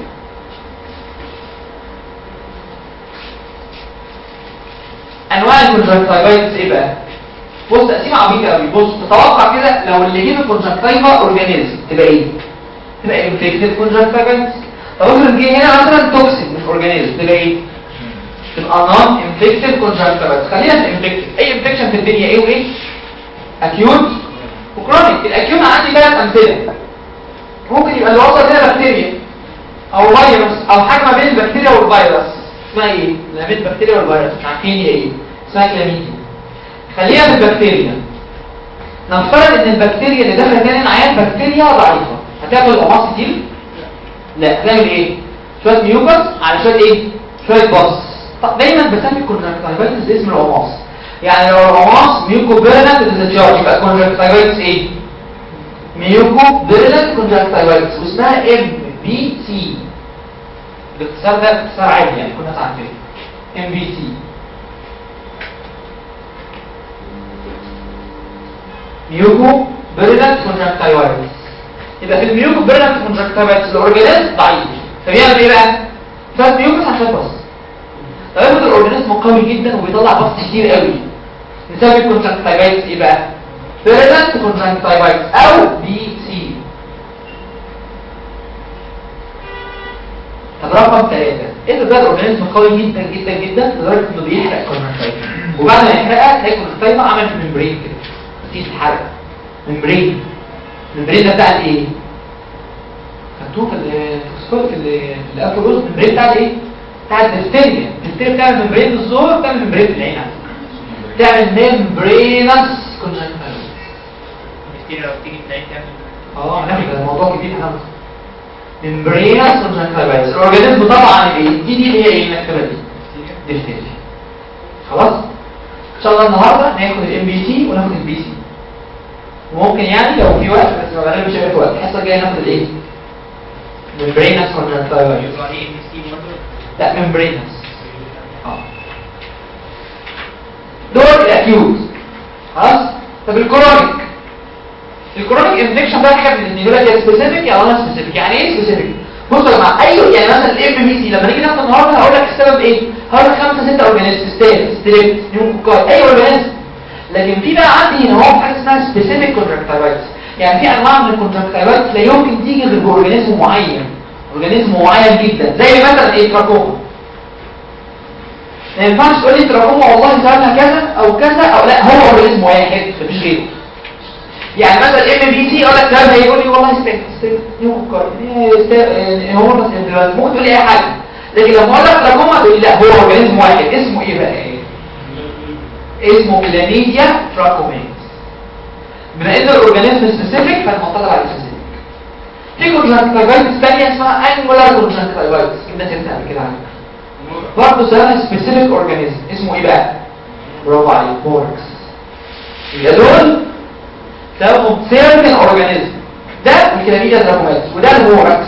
انواع الكونجكتيفايتس ايه بقى بص تقسيمه عبيطه قوي بص تتوقع كده لو اللي جه الكونجكتيفا اورجانيزم تبقى ايه تبقى انفكتيف كونجكتيفايتس طب افرض جه هنا مثلا توكسين مش اورجانيزم تبقى ايه تبقى نون انفكتيف كونجكتيفايتس خلينا في الانفكتيف اي انفكشن في الدنيا ايه وايه اكيوت وكرونيك الاكيوت عندي ثلاث امثله ممكن يبقى اللي وصل هنا بكتيريا او فيروس او حاجه ما بين البكتيريا والفيروس اسمها ايه ما بين البكتيريا والفيروس مش عارفين هي ايه اسمها كلاميديا خلينا في البكتيريا نفترض ان البكتيريا اللي داخله تاني العيان بكتيريا ضعيفه هتاخد قماص كتير لا هتعمل ايه شويه ميوكس على شويه ايه شويه باص طب دايما بسمي الكونجكتيفايتس باسم القماص يعني لو القماص ميوكو بيرنت ديزاتشارج يبقى كونجكتيفايتس ايه ميوكو بيرنت كونجكتيفايتس واسمها ام بي سي باختصار ده باختصار عادي يعني كنا عارفين ام بي سي ميوكو بيرنت كونجكتيفايتس يبقى في الميوكو بيرنت كونجكتيفايتس الاورجانيزم ضعيف فبيعمل ايه بقى؟ فات ميوكس عشان بس طب افرض الاورجانيزم قوي جدا وبيطلع بس كتير قوي نسمي الكونجكتيفايتس ايه بقى؟ بيرنت كونجكتيفايتس او بي سي طب رقم ثلاثة إذا ده الأورجانيزم قوي جدا جدا جدا لدرجة إنه بيحرق الكونجكتيفا وبعد ما يحرقها تلاقي الكونجكتيفا عملت ممبرين كده مفيش حرق ممبرين الممبرين ده بتاع الايه؟ خدتوه في التوكسيكول في ال- في الأكل رز الممبرين بتاع الايه؟ بتاع الدفتيريا الدفتيريا بتعمل ممبرين بالزور بتعمل ممبرين في العين على فكرة. تعمل ممبرينس كونجكتيفا البكتيريا لو بتيجي تلاقي تعمل اه ناخد ده موضوع كبير هناخد ممبرينس كونجكتيفايتس الاورجانيزم طبعا ايه دي دي اللي هي ايه المكتبه دي ديفتيريا خلاص ان شاء الله النهارده ناخد الام بي سي وناخد البي سي وممكن يعني لو في وقت بس ما غالبا مش هيبقى في وقت الحصه الجايه ناخد الايه ممبرينس كونجكتيفايتس يبقى ايه ام سي برضه لا ممبرينس اه دول الاكيوت خلاص طب الكرونيك الكرونيك انفكشن بقى حاجه من الاثنين دول يا سبيسيفيك يا انا سبيسيفيك يعني ايه سبيسيفيك بصوا يا جماعه ايوه يعني مثلا الام بي سي لما نيجي ناخد النهارده هقول لك السبب ايه هقول لك خمسه سته اورجانيزم ستيل ستريب نيوكوكاي اي اورجانيزم لكن في بقى عندي هنا هو حاجه اسمها سبيسيفيك كونجكتيفايتس يعني في انواع من الكونجكتيفايتس لا يمكن تيجي غير باورجانيزم معين اورجانيزم معين جدا زي مثلا ايه تراكوما ما ينفعش تقول لي تراكوما والله سببها كذا او كذا او لا هو اورجانيزم واحد مفيش غيره يعني مثلا ام بي سي اقول لك سببها يقول لي والله ستيك ستيك هو بس ممكن تقول لي اي حاجه لكن لما اقول لك تراكوما تقول لي لا هو اورجانيزم واحد اسمه ايه بقى ايه اسمه كلاميديا تراكومينز بما ان الاورجانيزم سبيسيفيك فانا معتقد على سبيسيفيك في كونجكتيفايتس ثانيه اسمها انجولار كونجكتيفايتس جبنا سيرتها قبل كده على فكرة. برضه سببها سبيسيفيك اورجانيزم اسمه ايه بقى برافو عليك بوركس يبقى دول سببهم سيرتن اورجانيزم ده الكلاميديا تراكومينز وده البوركس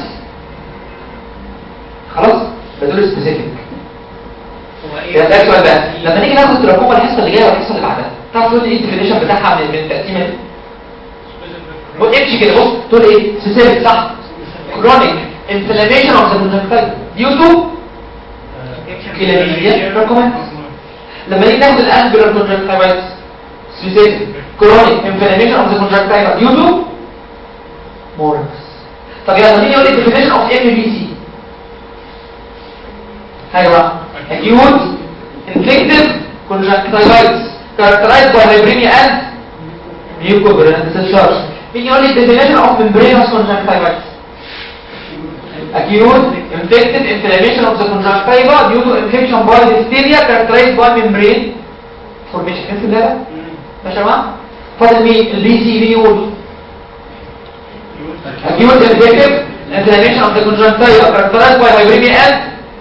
خلاص يبقى دول سبيسيفيك هو ايه يبقى ده السؤال بقى لما نيجي ناخد تراكوما الحصه اللي جايه والحصه اللي بعدها تعرف تقول لي ايه الديفينيشن بتاعها من من التقسيمه دي بص امشي كده بص تقول ايه سيسيفيك صح كرونيك انفلاميشن اوف ذا كونجكتيفا ديو تو كلاميديا تراكومينز لما نيجي ناخد الانجلر كونجكتيفايتس سبيسيفيك كرونيك انفلاميشن اوف ذا كونجكتيفا ديو تو موركس طب يلا مين يقول لي الديفينيشن اوف ام بي سي ايوه acute infective conjunctivitis characterized by hyperemia and mucobranous discharge مين يقول لي definition of membranous conjunctivitis acute infective inflammation of the conjunctiva due to infection by diphtheria characterized by membrane formation كيف ده ماشي يا جماعه فاضل مين البي سي بي يقول acute infective inflammation of the conjunctiva characterized by hyperemia and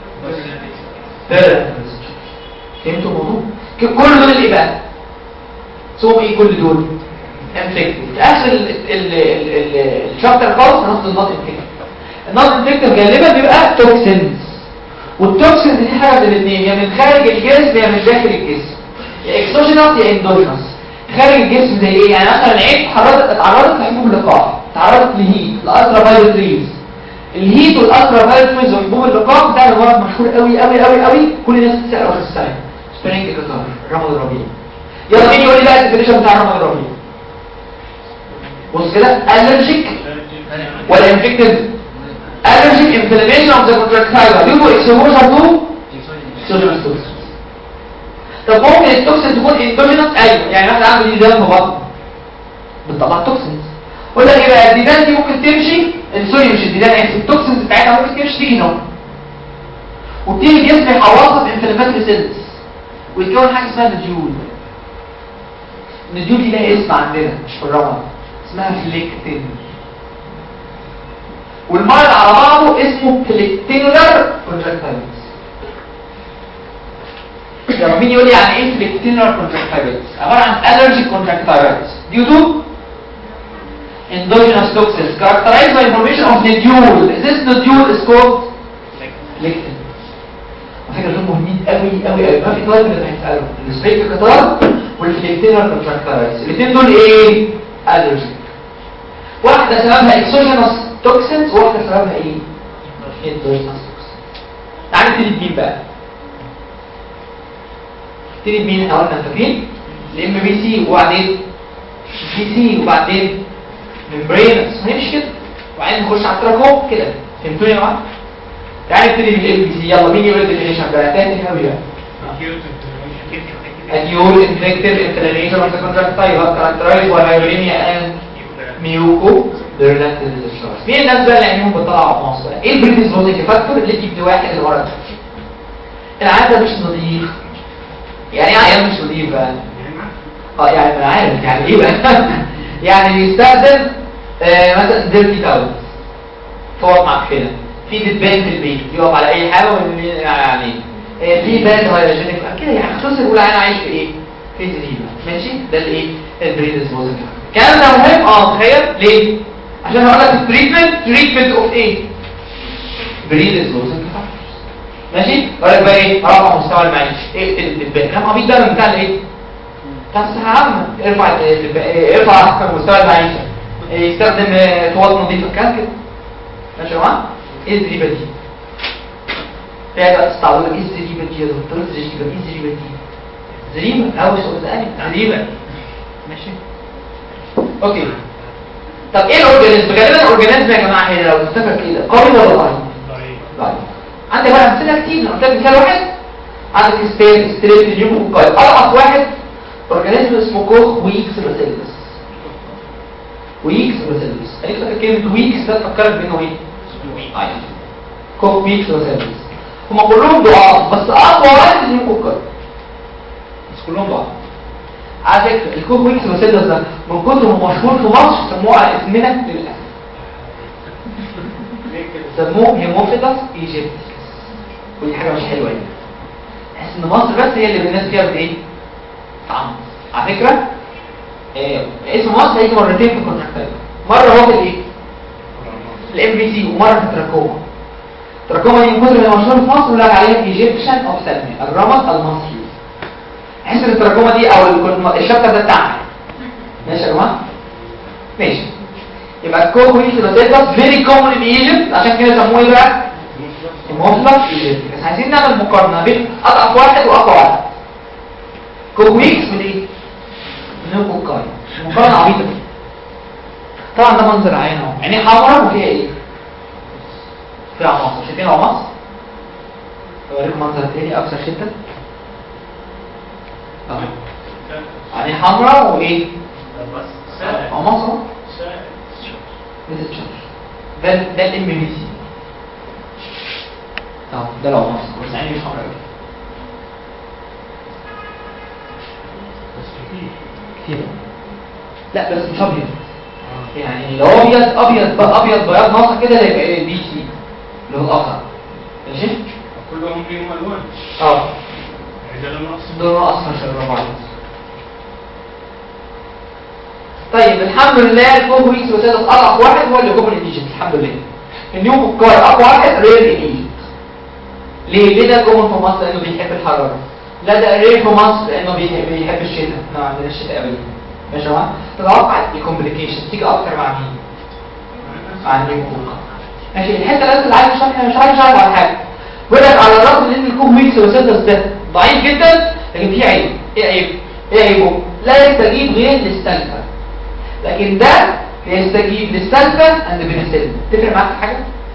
فهمتوا الموضوع ك- كل دول ايه بقى سوهم ايه كل دول انفكتيف في اخر ال- ال- ال- ال- الشابتر خالص هناخد النوت انفكتيف النوت انفكتيف غالبا بيبقى توكسينز والتوكسينز دي حاجه من الاثنين يا من خارج الجسم يا من داخل الجسم يا اكسوجينوس يا اندوجينوس خارج الجسم زي ايه يعني مثلا العين اتعرضت اتعرضت لحبوب اللقاح اتعرضت لهيت الالترا فايولت ريز الهيت والالترا فايولت ريز وحبوب اللقاح ده مرض مشهور قوي قوي قوي قوي كل الناس بتسال اخر السنه سبرينج كتار رمض الربيع يلا مين يقول لي بقى الديفينيشن بتاع رمض الربيع بص كده الرجيك ولا انفكتيف الرجيك انفلاميشن اوف ذا كونتراكتايل ديو تو اكسبوجر تو اكسوجينوس توكسين طب ممكن التوكسين تكون اندوجينوس ايوه يعني مثلا عنده ديدان في بطنه بتطلع توكسينز قول لك ايه بقى الديدان دي ممكن تمشي سوري مش الديدان اسف التوكسينز بتاعتها ممكن تمشي تيجي هنا وبتيجي الجسم يحوطها بانفلاماتوري سيلز ويتكون حاجه اسمها الجيول النديول دي لها اسم عندنا مش في الرمل اسمها فليكتين والمرض على بعضه اسمه فليكتينولار كونجكتيفيتس لما مين يقول لي يعني ايه فليكتينولار كونجكتيفيتس عباره عن allergic conjunctivitis due to endogenous toxins characterized by formation of nodule this nodule is called lectin على فكره دول مهمين قوي قوي قوي ما في طالب اللي هيساله السبيك كتار والفليكتينر كونتراكتايز الاثنين دول ايه الرجيك واحده سببها اكسوجينوس توكسينز وواحده سببها ايه اندوجينوس توكسينز تعالى نبتدي بمين بقى نبتدي بمين احنا قلنا فاكرين الام بي سي وبعدين بي سي وبعدين ممبرينس هنمشي كده وبعدين نخش على التراكوم كده فهمتوني يا جماعه تعالى نبتدي بالام بي سي يلا مين يقول الديفينيشن بقى تاني قوي بقى acute infective inflammation of the conjunctiva characterized by hyperemia and muco dermatitis discharge مين الناس بقى اللي عينيهم بتطلع في مصر ايه البريديسبوزنج فاكتور اللي بيدي واحد المرض العيان ده مش نظيف يعني ايه عيان مش نظيف بقى اه يعني انا عارف يعني ايه بقى يعني بيستخدم آه مثلا ديرتي تاول تقف معاك كده في دبان في البيت يقف على اي حاجه ويعني يعني آه، في باند هايروجينيك كده يعني اختصر يقول انا عايش في ايه في زريبه ماشي ده الايه البريديسبوزنج الكلام ده مهم اه تخيل ليه عشان هقول لك التريتمنت تريتمنت اوف ايه بريديسبوزنج ماشي اقول لك بقى ايه رفع مستوى المعيشه اقتل الدبان كلام عبيط ده من بتاع الايه بتاع الصحه العامه ارفع الدبان- ارفع مستوى المعيشه يستخدم آه، طوال نظيفه كلام كده ماشي يا جماعه ايه الزريبه دي هي بقى تستعرض لك ايه الزريبه دي يا دكتور الزريبه ايه الزريبه دي زريبه او سؤال زريبه ماشي اوكي طب ايه الاورجانيزم غالبا الاورجانيزم يا جماعه هنا لو تفتكر كده قوي ولا ضعيف ضعيف عندك بقى امثله كتير انا قلت لك مثال واحد عندك ستيل ستريت نيوم قوي اضعف واحد اورجانيزم اسمه كوخ ويكس باسيلس ويكس باسيلس قالت لك كلمه ويكس ده تفكرك بانه ايه ايوه كوخ ويكس باسيلس هم كلهم ضعاف بس اقوى واحد نيوكوكر بس كلهم ضعاف على فكره الكوخ ويكس باسيلس ده من كتر ما مشهور في مصر سموه على اسمنا للاسف سموه هيموفيلس ايجيبتيكس ودي حاجه مش حلوه يعني تحس ان مصر بس هي اللي الناس فيها بايه طعم على فكره آه، اسم مصر هيجي مرتين في الكونتراكتات مره هو في الايه الام بي سي ومره في التراكوما التراكوما دي من كتر ما هي مشهوره في مصر يقول لك عليها ايجيبشن اوف سلمي الرمز المصري تحس ان التراكوما دي او الكون- الشابتر ده بتاعنا ماشي يا جماعه ماشي يبقى الكوكويس باسيلس فيري كومن ان ايجيبت عشان كده سموه ايه بقى مطلق ايجيبت بس عايزين نعمل مقارنه بين اضعف واحد واقوى واحد كوكويكس من ايه من كوكاي مقارنه عبيطه طبعا ده منظر عين اهو عينيه حمراء وفيها ايه فيها عماصه شايفين عماص اوريكم منظر تاني اكثر شده اهو عينيه حمراء وايه عماصه اهو بتتشرح ده ده الام بي سي اهو ده لو مصر بس عيني مش حمراء قوي كتير لا بس مش ابيض يعني لو ابيض ابيض بقى ابيض بياض ناصع كده ده يبقى ايه بي سي اللي هو الاخضر ماشي كلهم ليهم الوان اه يعني ده لون اصفر ده لونه اصفر عشان برافو عليك طيب الحمد لله الكوب ويكس وسادس اضعف واحد هو اللي كوبن ايجيبت الحمد لله النيو كار اقوى واحد رير ايجيبت ليه ليه ده كومن في مصر لانه بيحب الحراره لا ده رير في مصر لانه بيحب, بيحب الشتاء احنا ما عندناش شتاء ابدا ماشي يا جماعه تتوقع الكومبليكيشن تيجي اكتر مع مين مع النيو كار ماشي الحته بس اللي عايز اشرحها مش عايز اشرح على حاجه بيقول لك على الرغم ان الكوب ويكس وسادس ده ضعيف جدا لكن فيه عيب ايه عيب ايه عيبه لا يستجيب غير للسلفه لكن ده يستجيب للسلفة اند بنسلين تفرق معاك في حاجة؟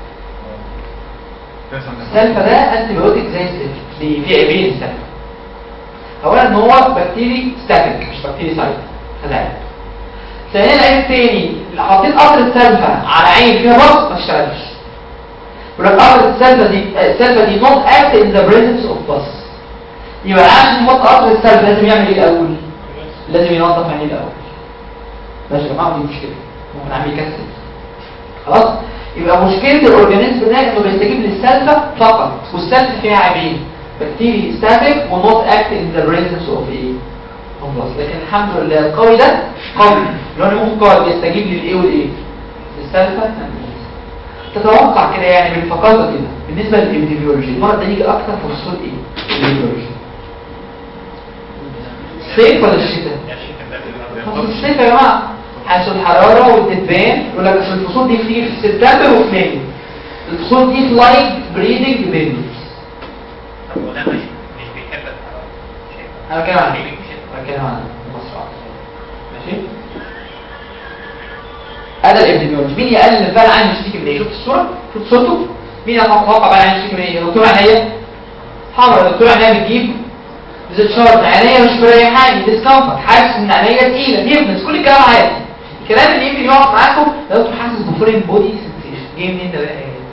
السلفة ده انتي بيوتيك زي السلفة ليه؟ في عيبين السلفة اولا ان هو بكتيري ستاتيك مش بكتيري سايت هذا ثانيا العيب التاني لو حطيت قطر السلفة على عين فيها بص ما اشتغلش يقول لك قطر السلفة دي السلفة دي not act in the presence of bus يبقى عشان يحط قطر السلفة لازم يعمل ايه الاول؟ لازم ينظف عينيه الاول ماشي يا جماعه دي مشكله ممكن عامل يكسل خلاص يبقى مشكله الاورجانيزم ده انه بيستجيب للسلفه فقط والسلفه فيها عيبين بكتيري ستاتيك ونوت اكت ان ذا بريزنس اوف ايه خلاص لكن الحمد لله القوي ده قوي اللي هو نمو قوي بيستجيب للايه والايه للسلفه تتوقع كده يعني بالفقاطه كده بالنسبه للابيديميولوجي المرض ده يجي اكتر في فصول ايه الابيديميولوجي صيف ولا الشتاء فصل الصيف يا جماعه حيث الحراره والدبان يقول لك أصل الفصول دي بتيجي في سبتمبر وفي مايو الفصول دي فلايت بريدنج بيبيز طب وده مش مش بيحب الحرارة شايف؟ انا بتكلم عن ليه ايه؟ بيحب بتكلم عن المصرعات ماشي هذا الابديميولوجي مين يقلل بقى العين يشتكي من ايه شفت الصوره شفت صورته مين يتوقع بقى العين يشتكي من ايه دكتور عينيا حمرا دكتور عينيا بتجيب زيت شارت عينيا مش مريحاني ديسكمفورت حاسس ان عينيا تقيله نيفنس كل الكلام عادي الكلام اللي يمكن يقف معاكم لو انتوا حاسس بفورين بودي سنسيشن جاي منين ده بقى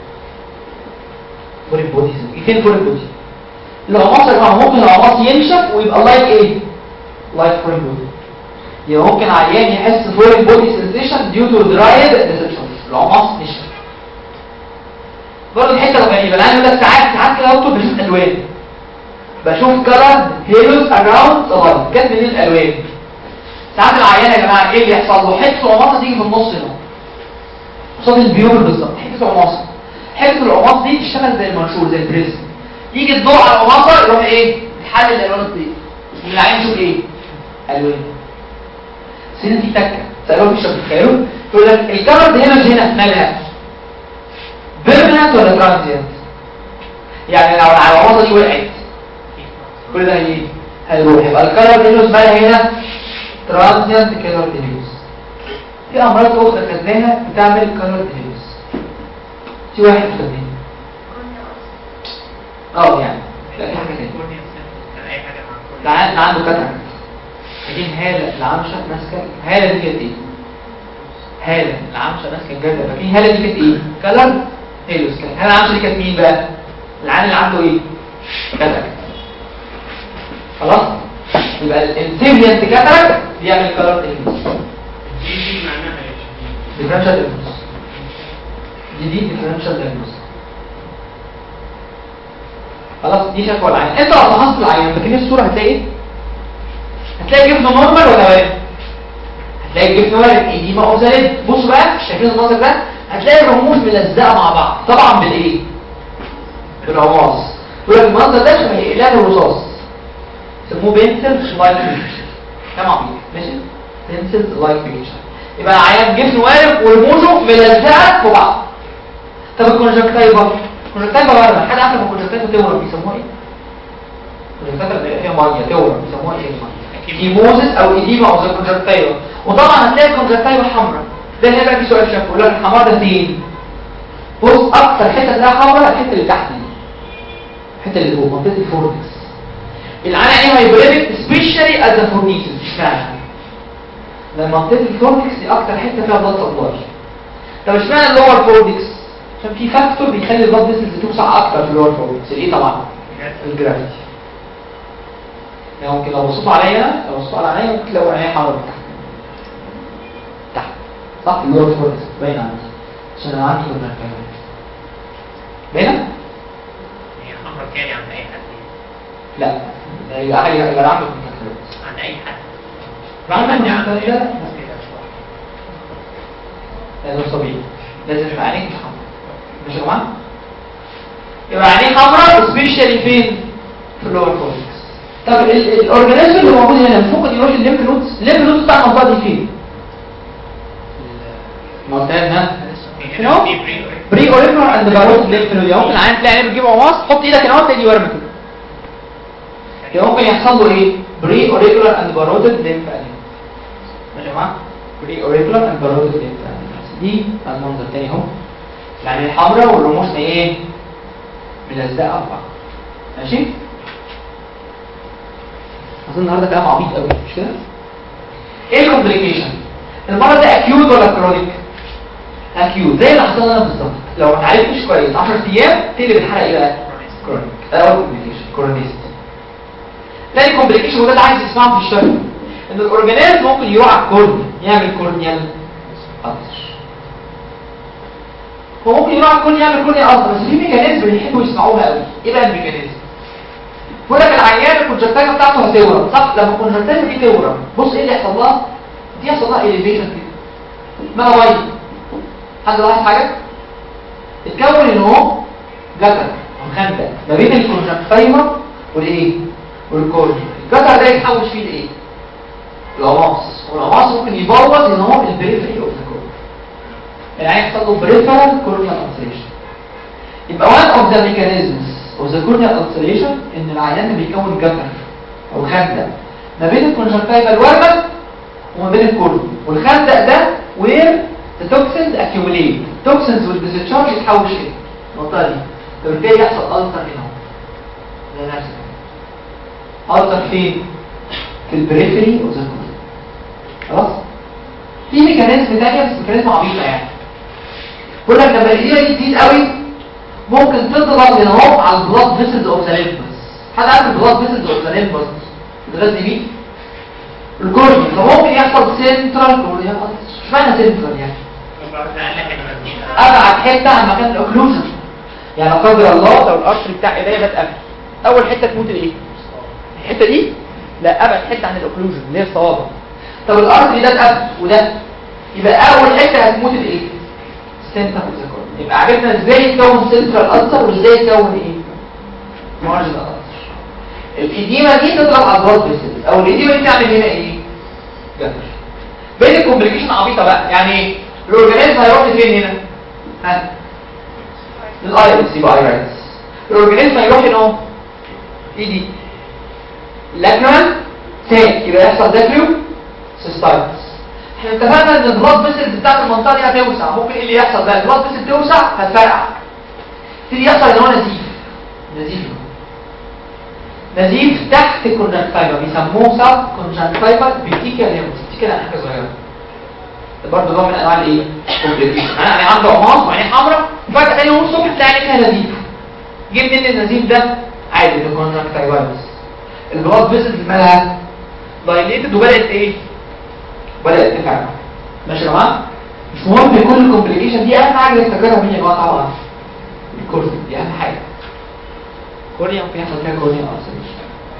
فورين بودي سنسيشن فين فورين بودي العماص يا جماعه ممكن العماص ينشف ويبقى لايك ايه لايك فورين بودي يبقى ممكن عيان يحس فورين بودي سنسيشن ديو تو درايد ديسبشن العماص نشف برضه الحته الغريبه انا يقول لك ساعات ساعات كده دكتور بشوف الوان بشوف كلر هيلوز اراوند لاين كانت من الالوان ساعات العيان يا جماعه ايه اللي يحصل له حته العماصه تيجي في النص هنا قصاد البيور بالظبط حته العماصه حته العماص دي تشتغل زي المنشور زي البريزم يجي الضوء على العماصه يروح ايه يحلل الالوان البيضاء العين يشوف ايه الوان سنة في تكة سألوه في الشبك تخيلوا يقول لك الكاميرا دي هنا مش هنا مالها بيرمننت ولا ترانزيانت يعني لو العوامضة دي وقعت كل ده هي هيروح يبقى الكالر دينيوس مالها هنا ترانزيانت كالر دينيوس في امراض اخرى خدناها بتعمل كالر دينيوس في واحد خدناه اه يعني لا في حاجه تانية اي حاجه مع ده عن- ده عنده كاتاراكت لكن هالة العمشة ماسكة هالة دي كانت ايه؟ هالة العمشة ماسكة الجردة فاكرين هالة دي كانت ايه؟ كلر هيلوس كانت هالة العمشة دي كانت مين بقى؟ العين اللي عنده ايه؟ كاتاراكت خلاص؟ يبقى الانسيميانت كاتاراكت بيعمل كلر هيلوس دي دي معناها ايش؟ ديفرنشال دياجنوز دي دي ديفرنشال دياجنوز خلاص دي شكوى العين انت لو فحصت العين فاكرين الصورة هتلاقي ايه؟ هتلاقي جفن نورمال ولا وارد هتلاقي الجفن وارد ايديما او زالد بصوا بقى شايفين المنظر ده هتلاقي الرموش ملزقه مع بعض طبعا بالايه بالعواص يقول لك المنظر ده شبه اقلام الرصاص يسموه بنسل لايك بيكتشر كام عبيط ماشي بنسل لايك بيكتشر يبقى عيان جفن وارد ورموشه ملزقه في بعض طب الكونجكتيفا الكونجكتيفا بره حد عارف الكونجكتيفا تورم بيسموها ايه الكونجكتيفا اللي فيها ميه تورم بيسموها ايه كيموزس او ايديما او زي كونجكتيفا وطبعا هتلاقي الكونجكتيفا حمراء ده هنا بقى في سؤال شاف يقول لك الحمار ده فين بص اكتر حته تلاقيها حمراء الحته اللي تحت دي الحته اللي فوق منطقه الفورنكس العين عليها هايبريميك سبيشالي از فورنيسس اشمعنى لان منطقه الفورنكس دي اكتر حته فيها بلاد سبلاي طب اشمعنى اللور فورنكس عشان في فاكتور بيخلي البلاد فيسلز توسع اكتر في اللور فورنكس الايه طبعا الجرافيتي يعني ممكن لو بصيتوا عليا لو بصيتوا على عينيا ممكن تلاقوا عينيا حمرا من تحت تحت صح اللور فورنكس باين عندي عشان انا عندي كونجكتيفا باينه هي حمرا كان عند اي حد لا يبقى يبقى يبقى عنده كونجكتيفا عند اي حد عنده عندي عند كونجكتيفا لا كده شوية. لا ده طبيعي لازم تبقى عينيك مش حمرا ماشي يا جماعه يبقى عينيه حمرا سبيشالي فين في اللور فورنكس طب ال- الاورجانيزم اللي موجود هنا مش ممكن يروح الليمف نودز الليمف نودز بتاع المنطقه دي فين المنطقه هنا هنا شنو؟ في بري بري اوريجنال اند باروت ليمف نود يعني ممكن العين تلاقي عينيه بتجيب عواص حط ايدك هنا اهو تلاقي ورم كده يعني ممكن يحصل له ايه بري اوريجنال اند باروت ليمف انيميا ماشي يا جماعه بري اوريجنال اند باروت ليمف انيميا دي المنظر تاني اهو العين الحمراء والرموش ايه ملزقه في بعض ماشي اظن النهارده كلام عبيط قوي مش كده ايه الكومبليكيشن المرض ده اكيوت ولا كرونيك اكيوت زي اللي حصل لنا بالظبط لو ما اتعالجتش كويس 10 ايام تقلب الحلقه ايه بقى كرونيك ده اول كومبليكيشن كرونيست تاني كومبليكيشن وده اللي عايز يسمعه في الشرح ان الاورجانيزم ممكن يروح على الكورنيا يعمل كورنيال ألسر هو ممكن يروح على الكورنيا يعمل كورنيال ألسر بس في ميكانيزم بيحبوا يسمعوها قوي ايه بقى الميكانيزم بيقول لك العيان الكونجكتيفا بتاعته هتورم صح لما الكونجكتيفا دي تورم بص ايه اللي يحصل لها دي يحصل لها اليفيشن كده ما ميه حد لاحظ حاجه اتكون ان هو جدر او خندق ما بين الكونجكتيفا والايه والكورنيا الجدر ده يتحول فيه لايه العماص والعماص ممكن يبوظ ان هو البريفري اوف ذا كورنيا يعني يحصل له بريفرال كورنيال ulceration يبقى one of the mechanisms of the corneal ulceration ان العيان بيكون جبر او خندق ما بين الكونجكتيفا الورمه وما بين الكورنيا والخندق ده where the toxins accumulate toxins will discharge يتحول شيء النقطه دي فبالتالي يحصل ulcer هنا ده نفس ulcer فين في البريفري اوف ذا كورنيا خلاص في ميكانيزم تانية بس ميكانيزم عبيطه يعني بقول لك لما الايديا دي تزيد قوي ممكن تضغط هنا اهو على البلاد فيسلز اوف ذا ليمبس حد عارف البلاد فيسلز اوف ذا ليمبس بتغذي بيه الكورنيا فممكن يحصل سنترال كورنيا مش معنى سنترال يعني ابعد حته عن مكان الاوكلوجن يعني لا قدر الله لو الارتري بتاع ايديا ده اتقفل اول حته تموت الايه الحته دي لا ابعد حته عن الاوكلوجن اللي هي الصوابع طب الارتري ده اتقفل وده يبقى اول حته هتموت الايه سنتر اوف يبقى عرفنا ازاي يتكون سنترال الالسر وازاي يتكون ايه مارجنال الالسر الايديما دي تضرب على البلاد فيسلز او الايديما دي تعمل هنا ايه جدر بين الكومبليكيشن عبيطه بقى يعني ايه الاورجانيزم هيروح لفين هنا ها للايرس يبقى ايرس الاورجانيزم هيروح هنا اهو ايه دي لاكرال تاني يبقى يحصل داكريو سيستايتس احنا اتفقنا ان البلاد فيسلز بتاعت المنطقه دي هتوسع ممكن ايه اللي يحصل بقى البلاد فيسل توسع هتفرقع يبتدي يحصل ان هو نزيف نزيف نزيف تحت الكونجكتيفا بيسموه سب كونجكتيفا بيتيكال هيموس بيتيكال يعني حاجه صغيره ده برضه نوع من انواع الايه كومبليكيشن يعني عنده عماص وعينيه حمراء وفجاه تاني يوم الصبح تلاقي فيها نزيف جه منين النزيف ده عادي ده كونجكتيفايتس البلاد فيسلز مالها دايليتد وبدات ايه بدات تفرقع ماشي يا جماعه مش مهم كل كومبليكيشن دي اهم حاجه نفتكرها مين يا جماعه طبعا الكورنيا دي اهم حاجه كورنيا ممكن يحصل فيها كورنيا ألسر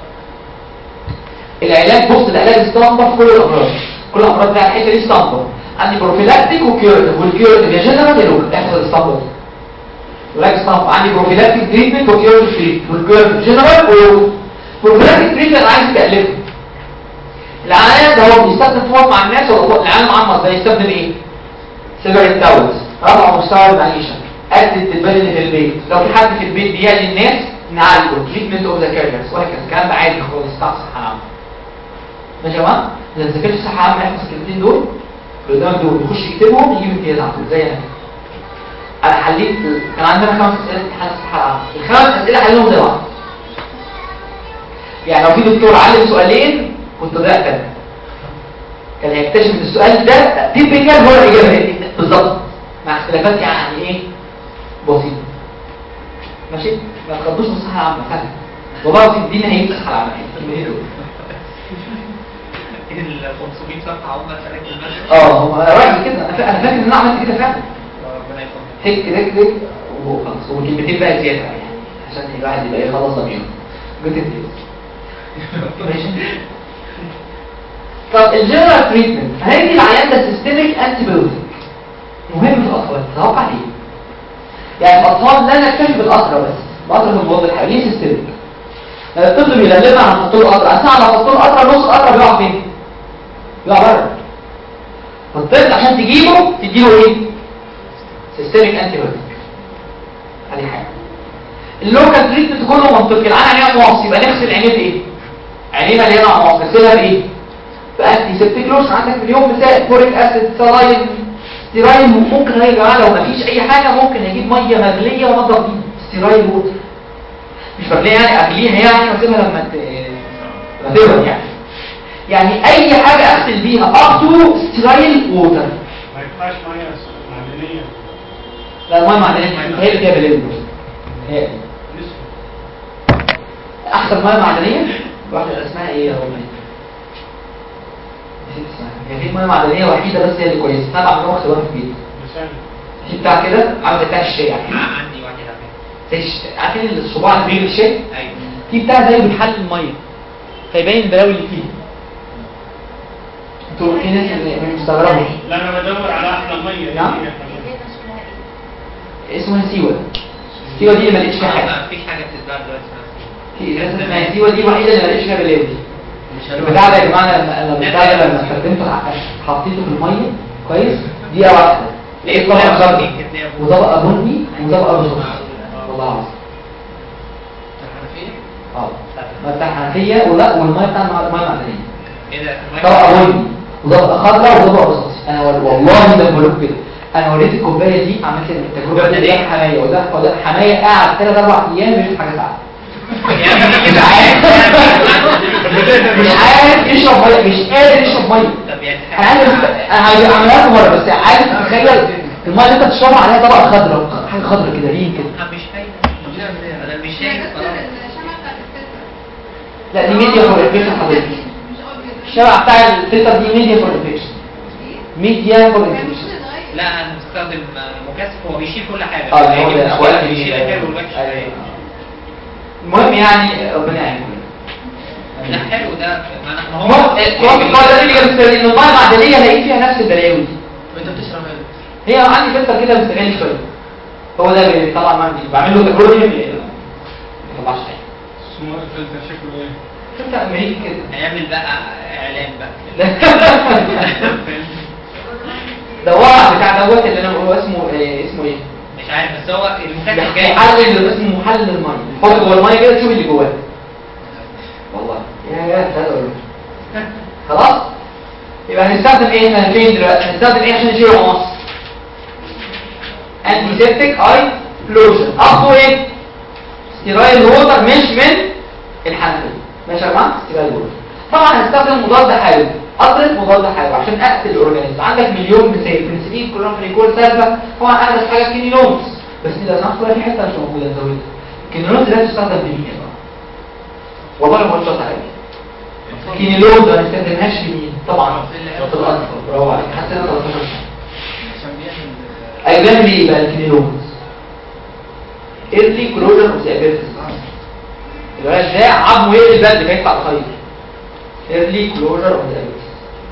العلاج بص العلاج اسطمبة في كل الامراض كل الامراض بتاع الحته دي اسطمبة عندي بروفيلاكتيك وكيورتيف والكيورتيف يا جنرال يا لوكال احفظ الاسطمبة دي العلاج اسطمبة عندي بروفيلاكتيك تريتمنت وكيورتيف تريتمنت والكيورتيف جنرال ولوكال بروفيلاكتيك تريتمنت انا عايز تألفه العيان ده هو بيستخدم فوق مع الناس ولا العيان معمر ده يستخدم ايه سيجارة تاوز رفع مستوى المعيشة قد الدبان اللي في البيت لو في حد في البيت بيأذي الناس نعالجه تريتمنت اوف ذا كاريرز وهكذا الكلام ده عادي خالص بتاع الصحة العامة ماشي يا جماعه اذا ذاكرت الصحة العامة يحفظ الكلمتين دول اللي قدامك دول يخش يكتبهم يجيب امتياز على طول زي انا كده انا حليت كان عندنا خمس اسئله امتحان الصحة العامة الخمس اسئله حليهم زي بعض يعني لو في دكتور علم سؤالين كنت ضيعت انا كان هيكتشف ان السؤال ده تيبيكال هو الاجابه بالظبط مع اختلافات يعني ايه بسيطه ماشي ما تخضوش من الصحه العامه سهل والله في الدين هيجي الصحه العامه الكلمتين دول ال 500 صفحة هم فرق المنهج اه هو انا رايح كده انا فا- أنا فاكر ان انا عملت كده فعلا ربنا يكرمك هيك كده كده وخلاص وكلمتين بقى زياده يعني عشان الواحد يبقى يخلص ضميره قلت امتياز ماشي طب الجنرال تريتمنت هيجي العيان ده سيستميك انتي بايوتيك مهم في الاطفال تتوقع ليه يعني الاطفال لا نكتفي بالقطره بس القطره في المواد الحيويه سيستميك لما الطفل بيغلبها هنحط له قطره اثناء ما نحط له قطره نص القطره بيقع فين بيقع بره فالطفل عشان تجيبه تديله ايه سيستميك انتي بايوتيك ادي حاجه اللوكال تريتمنت كله منطقي العين عينيها مواص يبقى نغسل عينيه بايه عينيه مليانه مواص نغسلها بايه بأنتي سيبتيك لوشن عندك مليون مثال فوريك اسيد سلاين ستيرايل ممكن يا جماعه لو مفيش اي حاجه ممكن اجيب ميه مغليه وانضف بيها ستيرايل ووتر مش مغليه يعني اغليها يعني واسيبها لما ت- لما تبرد يعني يعني اي حاجه اغسل بيها اب تو ستيرايل ووتر ما ينفعش ميه معدنيه لا الميه معدنيه هي اللي فيها بلين هي دي. نسبه احسن ميه معدنيه واحده اسمها ايه يا رب نسيت اسمها هي في ميه معدنيه وحيده بس هي اللي كويسه انا بعملها اختبار في البيت مثال في بتاع كده عامل زي بتاع الشاي يعني عندي واحد على زي الش... عارفين الصباع اللي بيجي الشاي ايوه في بتاع زي بيحلل الميه فيبين البلاوي اللي فيه انتوا في ناس اللي مستغربوا لا انا بدور على احلى ميه نعم. هي. اسمها سيوه سيوه دي اللي ما لقيتش فيها حاجه ما فيش حاجه بتتباع دلوقتي اسمها في ناس اسمها سيوه دي الوحيده اللي ما لقيتش فيها بلاوي البتاع ده يا جماعه لما انا البتاع ده لما استخدمته حطيته في الميه كويس دقيقه واحده لقيت طبقه خضراء وطبقه بني وطبقه رصاص والله العظيم اه ما بتاع حنفيه ولا والميه بتاع الميه المعدنيه ايه ده طبقه بني وطبقه خضراء وطبقه رصاصي انا وال- والله ده بقول لكم كده انا وريت الكوبايه دي عملت التجربه دي قدام حمايه وده وده حمايه قاعد ثلاث اربع ايام مش حاجه ساعه مش عارف مش عارف يشرب ميه مش قادر يشرب ميه طب يعني انا عايز انا هعملها لكم مره بس عايز تتخيل الميه اللي انت بتشربها عليها طبقه خضراء حاجه خضراء كده ريم كده أنا مش شايف انا مش شايف خلاص الشمع بتاعت الفلتر لا دي ميديا فور انفكشن حضرتك مش ابيض الشبع بتاع الفلتر دي ميديا فور انفكشن ميديا فور مش انفكشن اتغير لا انا بستخدم مكثف هو بيشيل كل حاجه اه اللي هو بيجيب ده الأول، سؤال بيشيل جميل. الحلو والوحش أيوة. المهم يعني ربنا يعينكم لا حلو ده ما أنا- ما هو المهم الوقت القوي ده اللي جاب السرير ان الميه المعدنيه لقيت فيها نفس البلاوي دي انت بتشرب ايه؟ هي عندي فلتر كده مستغل شويه هو ده بيطلع معايا بعمل له تجربه ما بيطلعش حاجه اسمه الفلتر شكله ايه؟ فلتر امريكي كده هيعمل بقى اعلان بقى ده ورع بتاع دوت اللي انا بقوله اسمه إيه اسمه ايه؟ مش عارف بس هو المكثف جاي محلل اسمه محلل الميه حط جوه الميه كده تشوف اللي جواه والله يا يا ده أقول لك. خلاص يبقى هنستخدم ايه احنا فين دلوقتي هنستخدم ايه عشان نشيل العناصر انتي سيبتيك اي لوشن اصله ايه ستيرايل ووتر مش من الحنفيه ماشي يا جماعه ستيرايل ووتر طبعا هنستخدم مضاد حيوي اضرب مضاد حيوي عشان اقتل الاورجانيزم عندك مليون مثال بنسلين كلهم ريكول سالفه طبعا انا بس حاجه كينيلونز بس لو سمحت ولا في حته مش موجوده نزودها الكينيلونز ده تستخدم بمين يا جماعه والله ما قلتش حاجه كينيلونز ما نستخدمهاش بمين طبعا في الاطفال برافو عليك حتى انا 13 سنه عشان بيعمل ايوه بيعمل ايه بقى الكينيلونز ايرلي كلوجر اوف ذا ابيرتس الولد ده عظمه يقلب بدري فيطلع الخير ايرلي كلوجر اوف ذا ابيرتس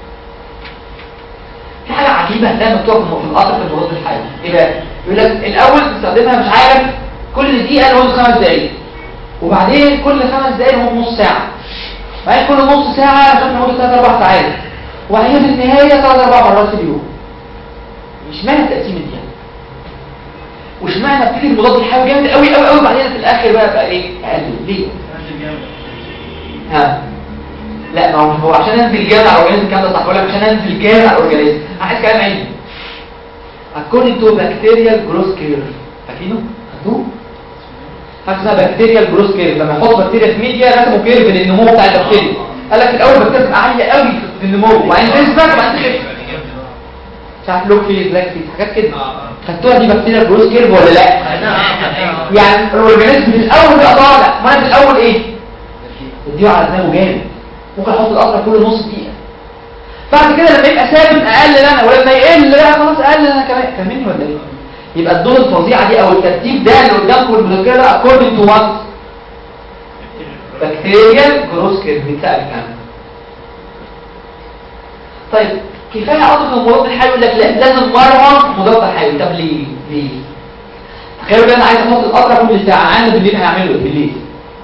في حاجه عجيبه هتلاقيها مكتوبه في القطر في المضاد الحيوي ايه بقى يقول لك الاول تستخدمها مش عارف كل دقيقه لمده خمس دقائق وبعدين كل خمس دقائق لمده نص ساعه بعدين كل نص ساعه عشان لمده ثلاث اربع ساعات وبعدين في النهايه ثلاث اربع مرات في اليوم اشمعنى التقسيمه دي يعني واشمعنى بتيجي المضاد الحيوي جامد قوي قوي قوي وبعدين في الاخر بقى بقى ايه اقل ليه ها لا ما هو هو عشان انزل جامد على الاورجانيزم الكلام ده صح بقول لك عشان انزل جامد على الاورجانيزم عايز كلام علمي according to bacterial growth curve فاكرينه خدوه حاجه اسمها bacterial growth curve لما يحط بكتيريا في ميديا رسموا كيرف للنمو بتاع البكتيريا قال لك الاول البكتيريا تبقى عاليه قوي في النمو وبعدين تثبت وبعدين تخف مش عارف لوك فيز بلاك فيز حاجات كده خدتوها دي بكتيريا جروس كيرف ولا لا يعني الاورجانيزم في الاول بيبقى طالع ما في الاول ايه اديه على دماغه جامد ممكن احط القطره كل نص دقيقه بعد كده لما يبقى ثابت اقل انا ولما يقل لا خلاص اقل انا كمان كملني ولا ايه يبقى الدور الفظيعه دي او الترتيب ده اللي قدامكم المذكره ده according to what بكتيريال جروس كيرف بيتسال الكلام ده. طيب كفايه عضو المضاد الحيوي يقول لك لا لازم مرهم مضاد حيوي طب ليه ليه تخيلوا بقى انا عايز احط القطره كل ساعه عندي بالليل هيعمله إيه بالليل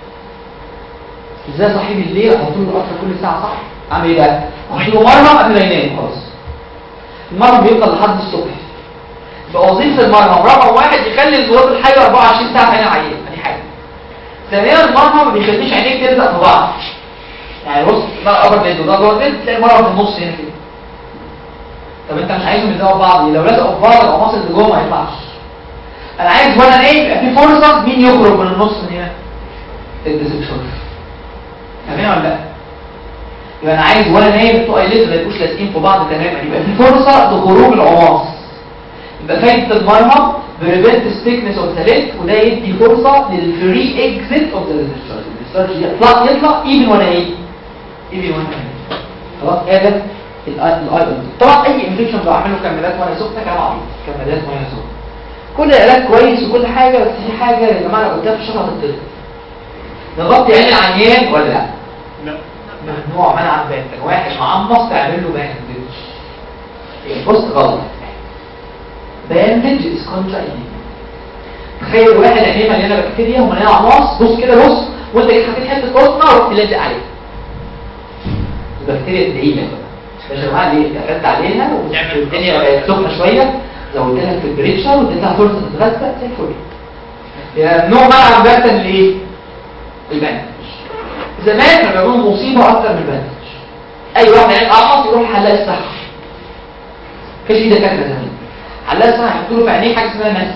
ازاي صحي بالليل احط له القطره كل ساعه صح اعمل ايه بقى احط له مرهم قبل ما ينام خلاص المرهم بيفضل لحد الصبح يبقى وظيفه المرهم رقم واحد يخلي المضاد الحيوي 24 ساعه في عين العيان دي حاجه ثانيا المرهم ما بيخليش عينيك تلزق في بعض يعني بص ده ابر ليد وده ابر ليد تلاقي مرهم في النص هنا كده طب انت مش عايزهم يلزقوا في بعض لو لزقوا في بعض العناصر اللي جوه ما يطلعش انا عايز وانا نايم يبقى في فرصه مين يخرج من النص من هنا الديسكشن فاهمين ولا لا يبقى انا عايز وانا نايم الطوق لسه ما يبقوش لازقين في بعض تماما يبقى في فرصه لخروج العناصر يبقى فايده المرهم بريفنت ستيكنس اوف ذا ليد وده يدي فرصه للفري اكزيت اوف ذا ديسشارج الديسشارج يطلع يطلع ايفن وانا ايه ايفن وانا نايم خلاص ايه ده الاي الاي طبعا اي انفكشن لو عمله كمادات وانا سخنه كلام عبيط كمادات وانا سخنه كل العلاج كويس وكل حاجه بس في حاجه يا جماعه لو قلتها في الشرح هتطلع نغطي عين العيان ولا لا لا ممنوع منع بانتك واحد معمص تعمل له باندج بص غلط باندج از كونترا تخيل واحد عينيه مليانه بكتيريا ومليانه عماص بص كده بص وانت جيت حطيت حته قطنه ورحت لازق عليها البكتيريا تدعيلك بقى يا جماعه ليه قفلت عليها والدنيا بقت سخنه شويه زودت لها التمبريتشر واديت لها فرصه تتغذى زي الفل يا نوع منع بانتك لايه؟ الباندج زمان كانوا بيعملوا مصيبه اكتر من الباندج اي واحد عين اعمص يروح حلاق الصحه كانش في دكاتره زمان حلاق الصحه يحطوا له في عينيه حاجه اسمها مس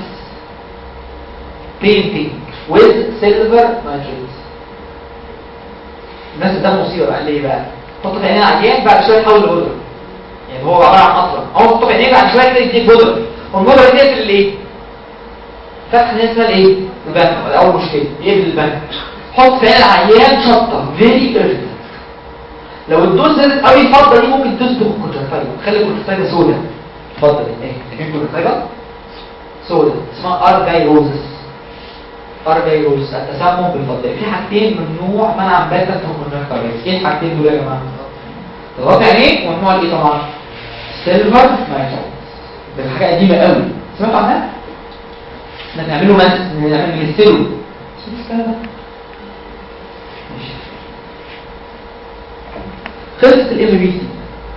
بينتنج ويز سيلفر نايتريت الناس ده مصيبه بقى ليه بقى حط في عينيه عيان بعد شويه يحول لبودره يعني هو عباره عن قطره اول ما تحط في عينيه بعد شويه كده يديك بودره والبودره دي تقفل الايه فتح اللي اسمها الايه البنك ولا اول مشكله يقفل البنك حط في عين العيان شطه فيري ايرتنت لو الدوز زادت قوي الفضه دي ممكن تصبغ الكونجكتيفا تخلي الكونجكتيفا سودا اتفضل ايه تجيب الكونجكتيفا سودا اسمها ارجايروزس ارجايروزس التسمم بالفضه في حاجتين ممنوع منع باتا في الكونجكتيفا ايه الحاجتين دول يا جماعه تغطي عينيك وممنوع الايه طبعا سيلفر نايترايت ده حاجه قديمه قوي سمعت عنها احنا بنعمله مس نعمل نمثله شوف الكلام ده ماشي. خلصت الام بي سي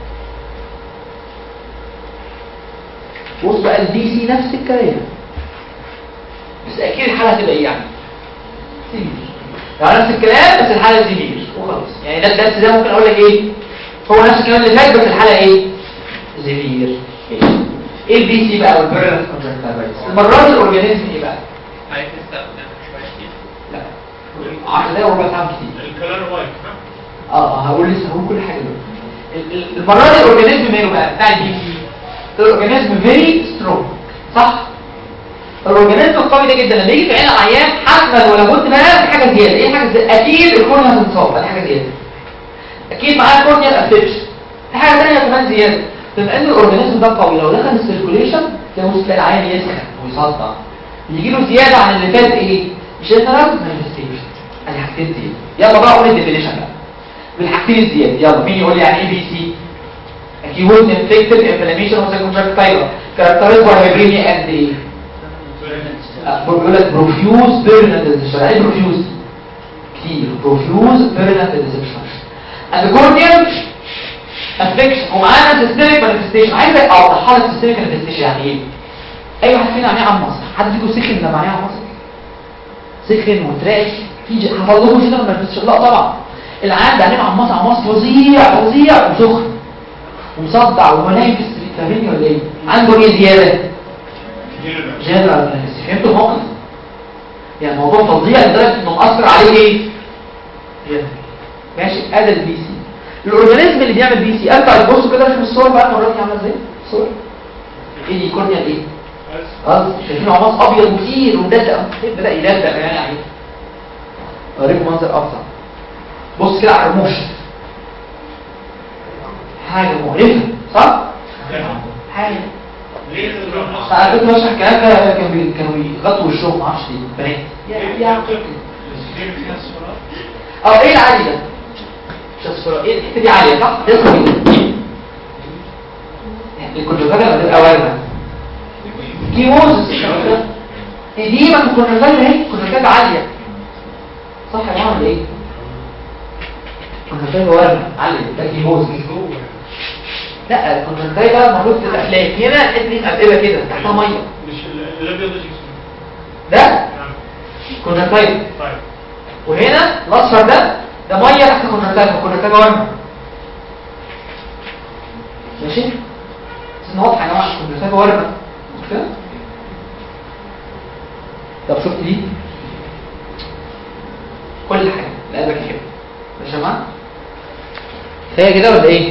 بص بقى البي سي نفس الكلام بس اكيد الحاله هتبقى ايه يعني سيفير يعني نفس الكلام بس الحاله سيفير وخلاص يعني ده الدرس ده ممكن اقول لك ايه هو نفس الكلام اللي فات بس الحاله ايه سيفير ايه البي سي بقى والبيرنت كونجكتيفايتس المره دي الاورجانيزم ايه بقى عايز تستخدم شوية كده لا 10 دقايق وربع ساعه كتير الكلر وايت ها اه اه هقول لسه هقول كل حاجه دلوقتي ال- ال- المره دي الاورجانيزم ماله بقى بتاع البي سي الاورجانيزم فيري سترونج صح الاورجانيزم القوي ده جدا لما يجي في عين العيان حتما ولا بد بقى في حاجه زياده ايه حاجه زيادة؟ اكيد الكورنيا هتتصاب دي حاجه زياده اكيد معاه كورنيا افكشن في حاجه ثانيه كمان زياده بما ان الاورجانيزم ده قوي لو دخل السيركوليشن تلاقي بص تلاقي العيان يسخن ويصدع يجي له زياده عن اللي فات ايه جنرال مانيفستيشن ادي حاجتين زياده يلا بقى قول الديفينيشن بقى بالحاجتين الزياده يلا مين يقول لي يعني ايه بي سي acute infected inflammation of the conjunctiva characterized by hyperemia and ايه آه، بيقول لك profuse virulent deception يعني ايه profuse كتير profuse virulent deception and corneal affection ومعانا systemic manifestation عايز اوضحها لك systemic manifestation يعني ايه اي واحد فينا عينيه عمص حد فيكم سخن لما عينيه عمص سخن وترعش في ج- حصل له جنرال مانيفستيشن لا طبعا العيان ده عينيه عمص عمص فظيع فظيع وسخن ومصدع وهو نايم في السرير فاهمني ولا ايه عنده ايه زياده جنرال مانيفستيشن فهمتوا الموقف يعني الموضوع فظيع لدرجه انه مأثر عليه ايه جنرال ماشي ادي البي سي الاورجانيزم اللي بيعمل بي سي ارجع تبصوا كده شوف الصور بقى المره دي عامله ازاي الصور ايه دي كورنيا ايه خلاص شايفين عماص ابيض كتير ومدلق بدا يدلق يعني عليه اوريكم منظر افضل بص كده على الرموش حاجه مقرفه صح حاجه ليه اللون انا كنت بشرح كلام كده كانوا بي- كانوا بيغطوا وشهم معرفش ليه بنات يا يا ليه فيها الصورات اه ايه العالي ده مش الصورة ايه الحته دي عاليه صح ده اسمه ايه الكونجكتيفا لما تبقى وارمه كيموزس دي ما الكونجكتيفا اهي الكونجكتيفا عاليه صح يا جماعه ولا ايه الكونجكتيفا وارمه عاليه ده كيموزس جوه لا الكونجكتيفا المفروض تبقى فلاك هنا الحته دي مقلبه كده تحتها ميه مش ال- الابيض ده جسمه ده نعم كونجكتيفا طيب وهنا الاصفر ده ده ميه تحت كونجكتيفا كونجكتيفا ورمه ماشي بس ان واضحه يا جماعه كونجكتيفا ورمه مش كده طب شفت دي كل حاجه لا قلبك يحب ماشي يا جماعه هي كده ولا ايه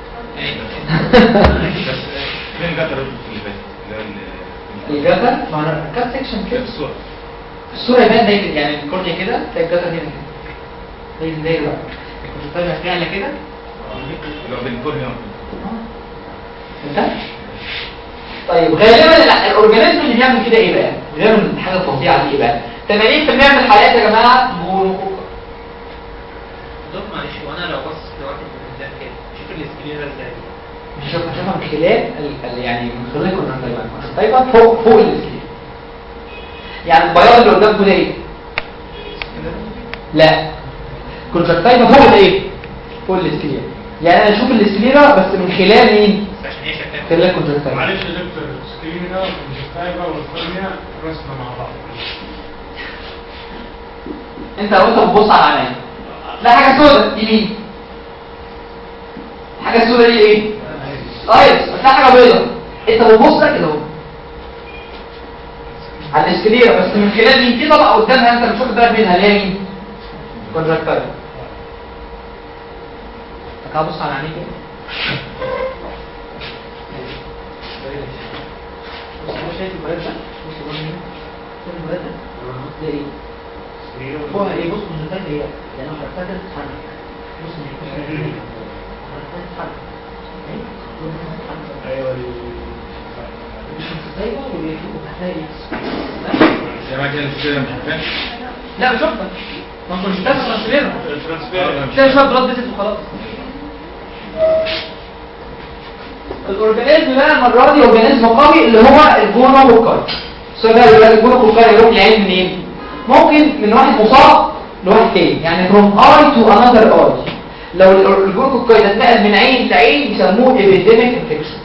بس فين جت الرد في البيت اللي هو ال- الجدر ما انا كات سيكشن في كده الصورة الصوره يبان دايما يعني الكورنيا كده تلاقي الجدر هنا كده دايما دايما بقى الكونجكتيفا هتعلى كده اللي هو بين الكورنيا فهمت؟ طيب غالبا ال- الاورجانيزم اللي بيعمل كده ايه بقى؟ اللي بيعمل الحاجه الفظيعه دي ايه بقى؟ 80% من الحالات يا جماعه جونوكوكا دكتور معلش وانا لو بص لواحد من ده كده شوف السكرين ازاي مش هشوفها هشوفها من خلال ال- ال- يعني من خلال الكونجكتيفا طيب فوق فوق السكين يعني البياض اللي قدامكم ده ايه؟ لا كونجكتيفا فوق الايه؟ فوق السكليرا يعني انا اشوف السكليرا بس من خلال مين؟ بس عشان هي شفافه خلال الكونجكتيفا معلش يا دكتور سكرينة والجفتايفا والفرمية رسمة مع بعض انت لو انت بتبص على عينيا لا حاجه سوداء دي مين؟ حاجه سوداء دي ايه؟ ايرس بس لا حاجه بيضاء انت بتبص ده كده اهو على الاسكليرا بس من خلال مين في طبقه قدامها انت مش واخد بالك منها اللي هي مين؟ كونجكتيفا تعال بص على عينيك كده بص هو شايف البلد ده بص البلد ده شايف البلد ده ده ايه هو ايه بص كونجكتيفا هي يعني حركتها كده بتتحرك بص من حركتها بتتحرك ايه؟ بتتحرك. ايوه مش كونجكتيفا وبيشوفوا تحتها ايه؟ زي ما كان السيرة مش عارفين لا مش اكتر ما كونجكتيفا ترانسفيرنت الترانسفير تلاقي شويه بلاد فيسز وخلاص الاورجانيزم بقى المره دي اورجانيزم قوي اللي هو الجونوكوكاي السؤال بقى اللي بيقول الجونوكوكاي يروح لعين منين ممكن من واحد مصاب لواحد تاني يعني from eye to another eye لو ال- الجونوكوكاي ده اتنقل من عين لعين يسموه epidemic infection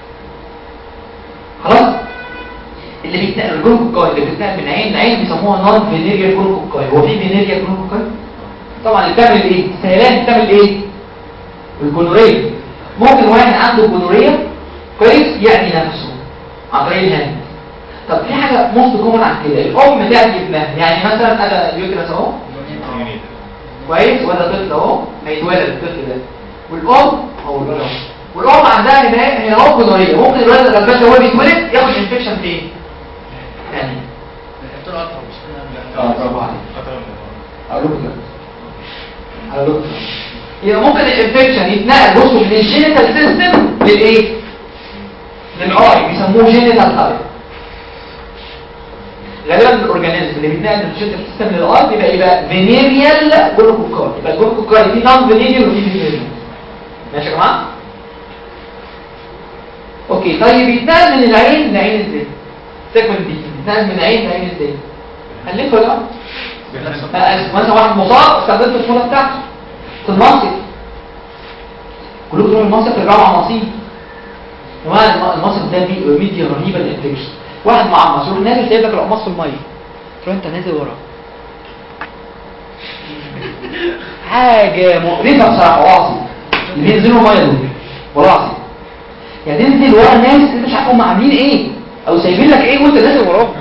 خلاص اللي بيتنقل الجونوكوكاي اللي بيتنقل من عين لعين بيسموها نون فينيريال جونوكوكاي هو في فينيريال جونوكوكاي طبعا اللي بتعمل ايه سهلان بتعمل ايه الجونوريه ممكن واحد عنده جونوريه كويس يعني نفسه عن طريق الهند طب في حاجه موست كومن عن كده الام تاتي ابنها يعني مثلا انا اليوترس اهو كويس ولا طفل اهو هيتولد الطفل ده والام او الولد اهو والام عندها هنا هنا اهو جونوريه ممكن الولد الغلبان ده وهو بيتولد ياخد انفكشن فين يعني اه برافو عليك اقول لكم دلوقتي اقول لكم دلوقتي. يبقى ممكن الانفكشن يتنقل بصوا من الجينيتال سيستم للايه للاي بيسموه جينيتال تايب غالبا الاورجانيزم اللي بيتنقل من الجينيتال سيستم للاي بيبقى ايه بقى فينيريال جلوكوكاي يبقى الجلوكوكاي دي نون فينيريال ودي فينيريال ماشي يا جماعه اوكي طيب يتنقل من العين لعين ازاي سيكوند دي يتنقل من العين لعين ازاي خليكوا يا جماعه مثلا واحد مصاب استخدمت الصوره بتاعته في المصيف كلكم تروحوا المصيف ترجعوا مع مصيف يا جماعه الم- المصيف ده فيه ميديا رهيبه للانفكشن واحد معمص يروح نازل سايب لك القماص في الميه تروح انت نازل وراه حاجه مقرفه بصراحه والله العظيم اللي بينزلوا ميه دول والله العظيم يعني تنزل ورا ناس انت مش عارف هم عاملين ايه او سايبين لك ايه وانت نازل وراهم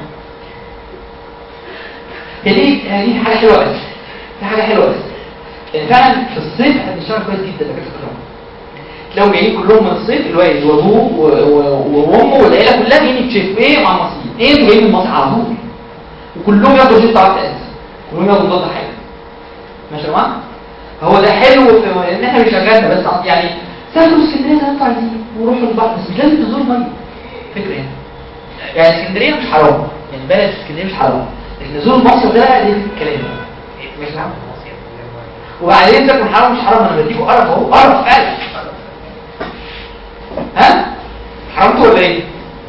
هي دي هي دي حاجه حلوه بس دي حاجه حلوه بس يعني فعلا في الصيف احنا بنشتغل كويس جدا دكاتره الكرام تلاقوا جايين كلهم من الصيف الوالد وابوه و- و- وامه والعيله كلها جايين يتشيف ايه مع المصريين ايه اللي جايين من مصر على طول وكلهم ياخدوا شيء بتاع التأسيس كلهم ياخدوا مضاد حيوي ماشي يا جماعه هو ده حلو في ان احنا بنشغلنا بس يعني سافروا اسكندريه زي ما انتوا عايزين وروحوا البحر بس مش لازم تزوروا ميه فكره يعني يعني اسكندريه مش حرام يعني بلد اسكندريه مش حرام لكن نزول المصيف ده بقى دي الكلام ده مش حرام وبعدين ده من حرام مش حرام انا بديكوا قرف اهو قرف فعلا ها حرامته ولا ايه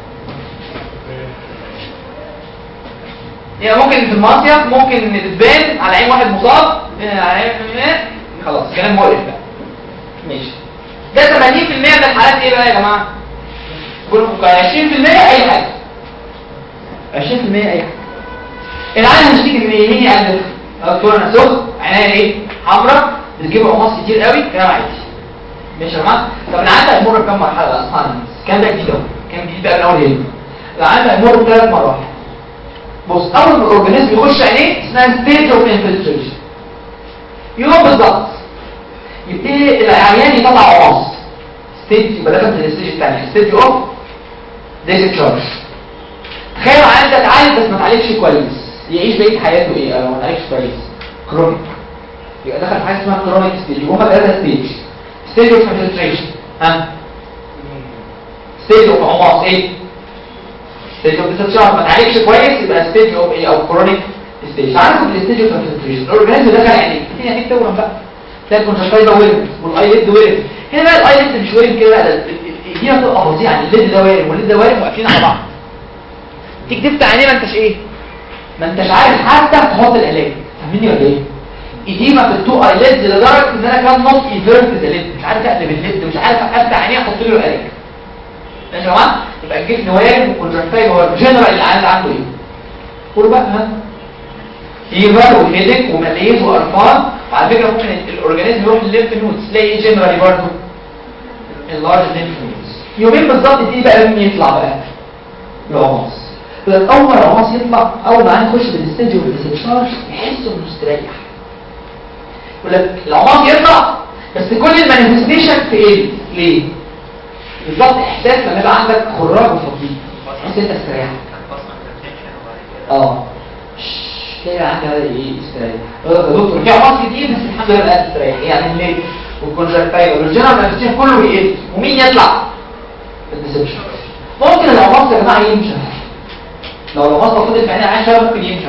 يعني ممكن في المصيف ممكن تتبان على عين واحد مصاب على عين خلاص كلام مقرف بقى ماشي ده 80% من الحالات ايه بقى يا جماعه كل 20% اي حاجه 20% اي حاجه العين هتشتكي من ايه مين يقلب دكتور انا سخن عينيا ايه حمراء بتجيب قماص كتير قوي كلام عادي ماشي يا جماعه طب العين ده هيمر بكام مرحله بقى اسمعنا كام ده جديد اهو كام جديد بقى من اول هنا العين ده هيمر بثلاث مراحل بص اول ما الاورجانيزم يخش عينيه اسمها ستيج اوف انفلتريشن يوم بالظبط يبتدي العيان يطلع قماص ستيج يبقى دخل في الستيج الثانيه ستيج اوف ديسشارج تخيل عيان ده اتعالج بس ما اتعالجش كويس يعيش بقيه حياته ايه لو ما اتعالجش كويس كرونيك يبقى دخل في حاجه اسمها كرونيك ستيج وهم ثلاثه ستيج ستيج اوف انفلتريشن ها ستيج اوف عماص ايه ستيج اوف ديسشارج ما تعالجش كويس يبقى ستيج اوف ايه او كرونيك ستيج تعالوا الستيج اوف كونسنتريشن الاورجانيزم دخل عينيك في عينيك تورم بقى تلاقي الكونجكتيفا ورم والايليد ورم هنا بقى الايليد مش ورم كده بقى ده الجيره بتبقى فظيعه الليد ده وارم والليد ده وارم واقفين على بعض تيجي تفتح عينيه ما انتش ايه ما انتش عارف حتى تحط العلاج فاهميني ولا ايه ايديما في التو ايليدز لدرجه ان انا كان نوت ايفيرت ذا ليد مش عارف اقلب الليد مش عارف افتح عينيه احط له العلاج ماشي يا جماعه يبقى الجفن وارم والكونجكتيفا وارم جنرال اللي عنده عنده ايه قول بقى ها فيفر وهيدك ومليز وقرفان وعلى فكره ممكن الاورجانيزم يروح للليمف نودز تلاقي ايه جنرالي برضه اللارج ليمف نودز يومين بالظبط دي بقى مين يطلع بقى العماص لان اول ما العماص يطلع اول ما هنخش بالستيج والديسشارج يحس انه مستريح يقول لك العماص يطلع بس كل المانيفستيشن في ايه ليه بالظبط احساس لما يبقى عندك خراج وفضيل تحس انت استريحت اه تلاقي عندها ايه استريح يا دكتور في عماص كتير بس الحمد لله بقى استريح يعني الليل والكونجكتيفا والجنرال مانيفستيشن كله بيقل ومين يطلع الديسبشن ممكن العماص يا جماعه يمشي لو العماص فضل في عينها عين شويه ممكن يمشي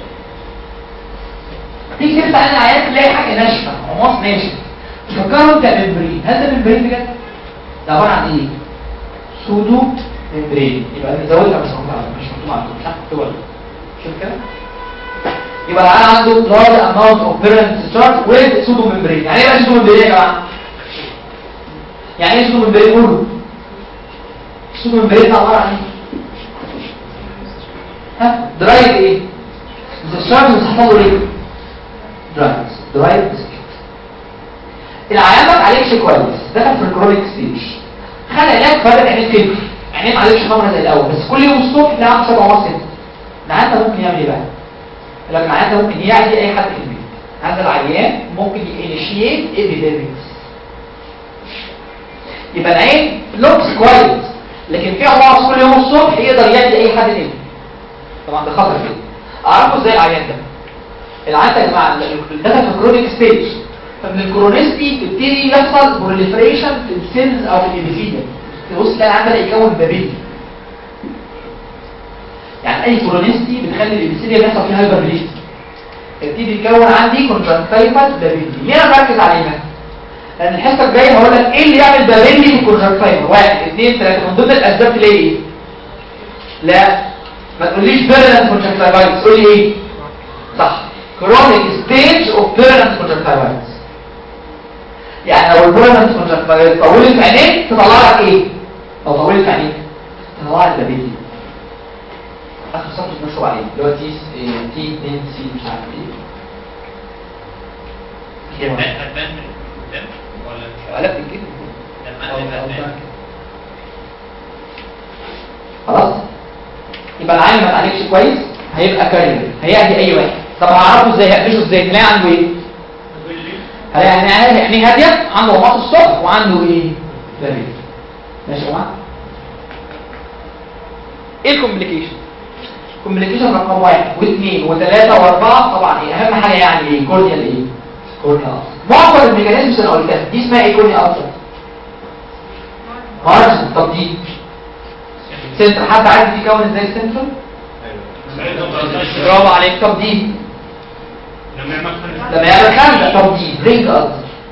تيجي تفتح عين العيان تلاقي حاجه ناشفه عماص ناشف تفكروا انت ممبرين هل ده ممبرين بجد؟ ده عباره عن ايه؟ سودو ممبرين يبقى نزودها مش مكتوب مش مكتوب عندكم مش مكتوب ولا شوف كده يبقى العيان عنده large amount of parent discharge with pseudo membrane يعني ايه بقى pseudo membrane يا جماعه؟ يعني ايه pseudo membrane قولوا pseudo membrane ده عباره عن ايه؟ ها درايف ايه؟ discharge بس حصل له ايه؟ درايف درايف العيان ما اتعالجش كويس دخل في الكرونيك ستيج خد علاج فرق عينيه كبر عينيه ما عالجش خمره زي الاول بس كل يوم الصبح تلاقي عنده سبع ونص العيان ده ممكن يعمل ايه بقى؟ لكن العيان ده ممكن يعدي اي حد في البيت هذا العيان ممكن يinitiate epidemics يبقى العين لوكس كويس لكن في عواص كل يوم الصبح يقدر يعدي اي حد تاني طبعا ده خطر كده اعرفه ازاي العيان ده العيان ده يا جماعه اللي دخل في الكرونيك ستيج فمن الكرونيستي تبتدي يحصل بروليفريشن في السيلز او في الابيثيليوم تبص تلاقي العيان بدا يكون بابيلي يعني اي كرونيستي بتخلي الابيثيليوم يحصل فيه هايبرليستي يبتدي يكون عندي كونجكتيفال بابيلي ليه انا بركز عليها لان الحصه الجايه هقول لك ايه اللي يعمل بابيلي في الكونجكتيفا واحد اثنين ثلاثه من ضمن الاسباب تلاقي ايه لا ما تقوليش بيرنت كونجكتيفايتس قول لي ايه صح chronic stage of permanent conjunctivitis يعني لو البيرنت conjunctivitis طولت في عينيك تطلع لك ايه لو طولت في عينيك تطلع لك بابيلي اخر سطر مشروع عليه اللي هو تي تي 2 سي مش عارف ايه هتبان من قدام ولا قلبت كده لما هتبان خلاص يبقى العين ما اتعالجش كويس هيبقى كارير هيأذي اي واحد طب هعرفه ازاي هقفشه ازاي تلاقي عنده ايه هلاقي يعني يعني هاديه عنده وماط الصبح وعنده ايه بابيل ماشي يا جماعه ايه الكومبليكيشن الكومبليكيشن رقم واحد واثنين وثلاثه واربعه طبعا ايه اهم حاجه يعني ايه كورنيال ايه كورنيال معظم الميكانيزمز اللي قلتها دي اسمها ايه كورنيال التر مارجن طب دي سنتر حد عارف دي كون ازاي السنتر برافو عليك طب دي لما يعمل خلف لما يعمل خمسه طب دي رينج التر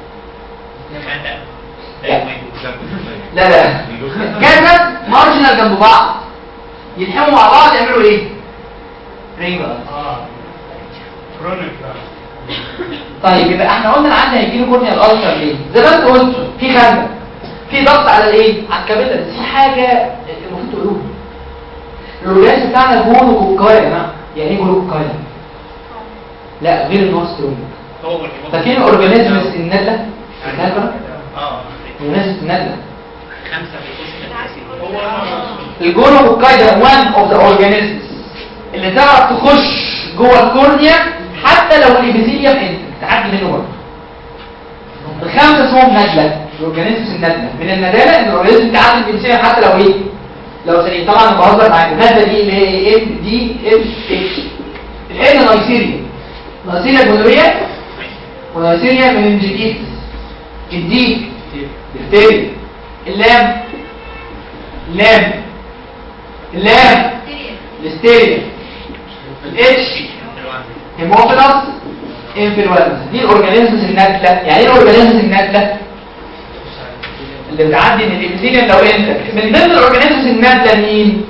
لا لا كذا مارجنال جنب بعض يلحموا مع بعض يعملوا ايه رينج التر اه كرونيك طيب يبقى احنا قلنا العند هيجي له كورنيال الالتر ليه زي ما انت قلت في خندق في ضغط على الايه على الكابيلا دي حاجه المفروض تقولوها الاورجانيزم بتاعنا جلوكوكايا يا جماعه يعني ايه جلوكوكايا لا غير ان هو سترونج هو اللي فاكرين الاورجانيزمز الندله الندله اه الاورجانيزمز الندله خمسة بيخش في الجلوكوكايا ده وان اوف ذا اورجانيزمز اللي تعرف تخش جوه الكورنيا حتى لو الابيثيليوم انت تعدي منه برضه الخمسه اسمهم ندله الاورجانيزمز الندله من النداله ان الاورجانيزم تعدي الابيثيليوم حتى لو ايه لو سليم طبعا انا بهزر معاكم الندله دي اللي هي ام دي ام اتش الان نيسيريا نيسيريا جونوريا ونيسيريا مننجيتس الدي ديفتيريا اللام اللام اللام الستيريا الاتش هيموفيلس انفلونزا دي الاورجانيزمز الناتله يعني ايه الاورجانيزمز الناتله اللي بتعدي من الابيثيليوم لو انت من ضمن الاورجانيزمز الناتله مين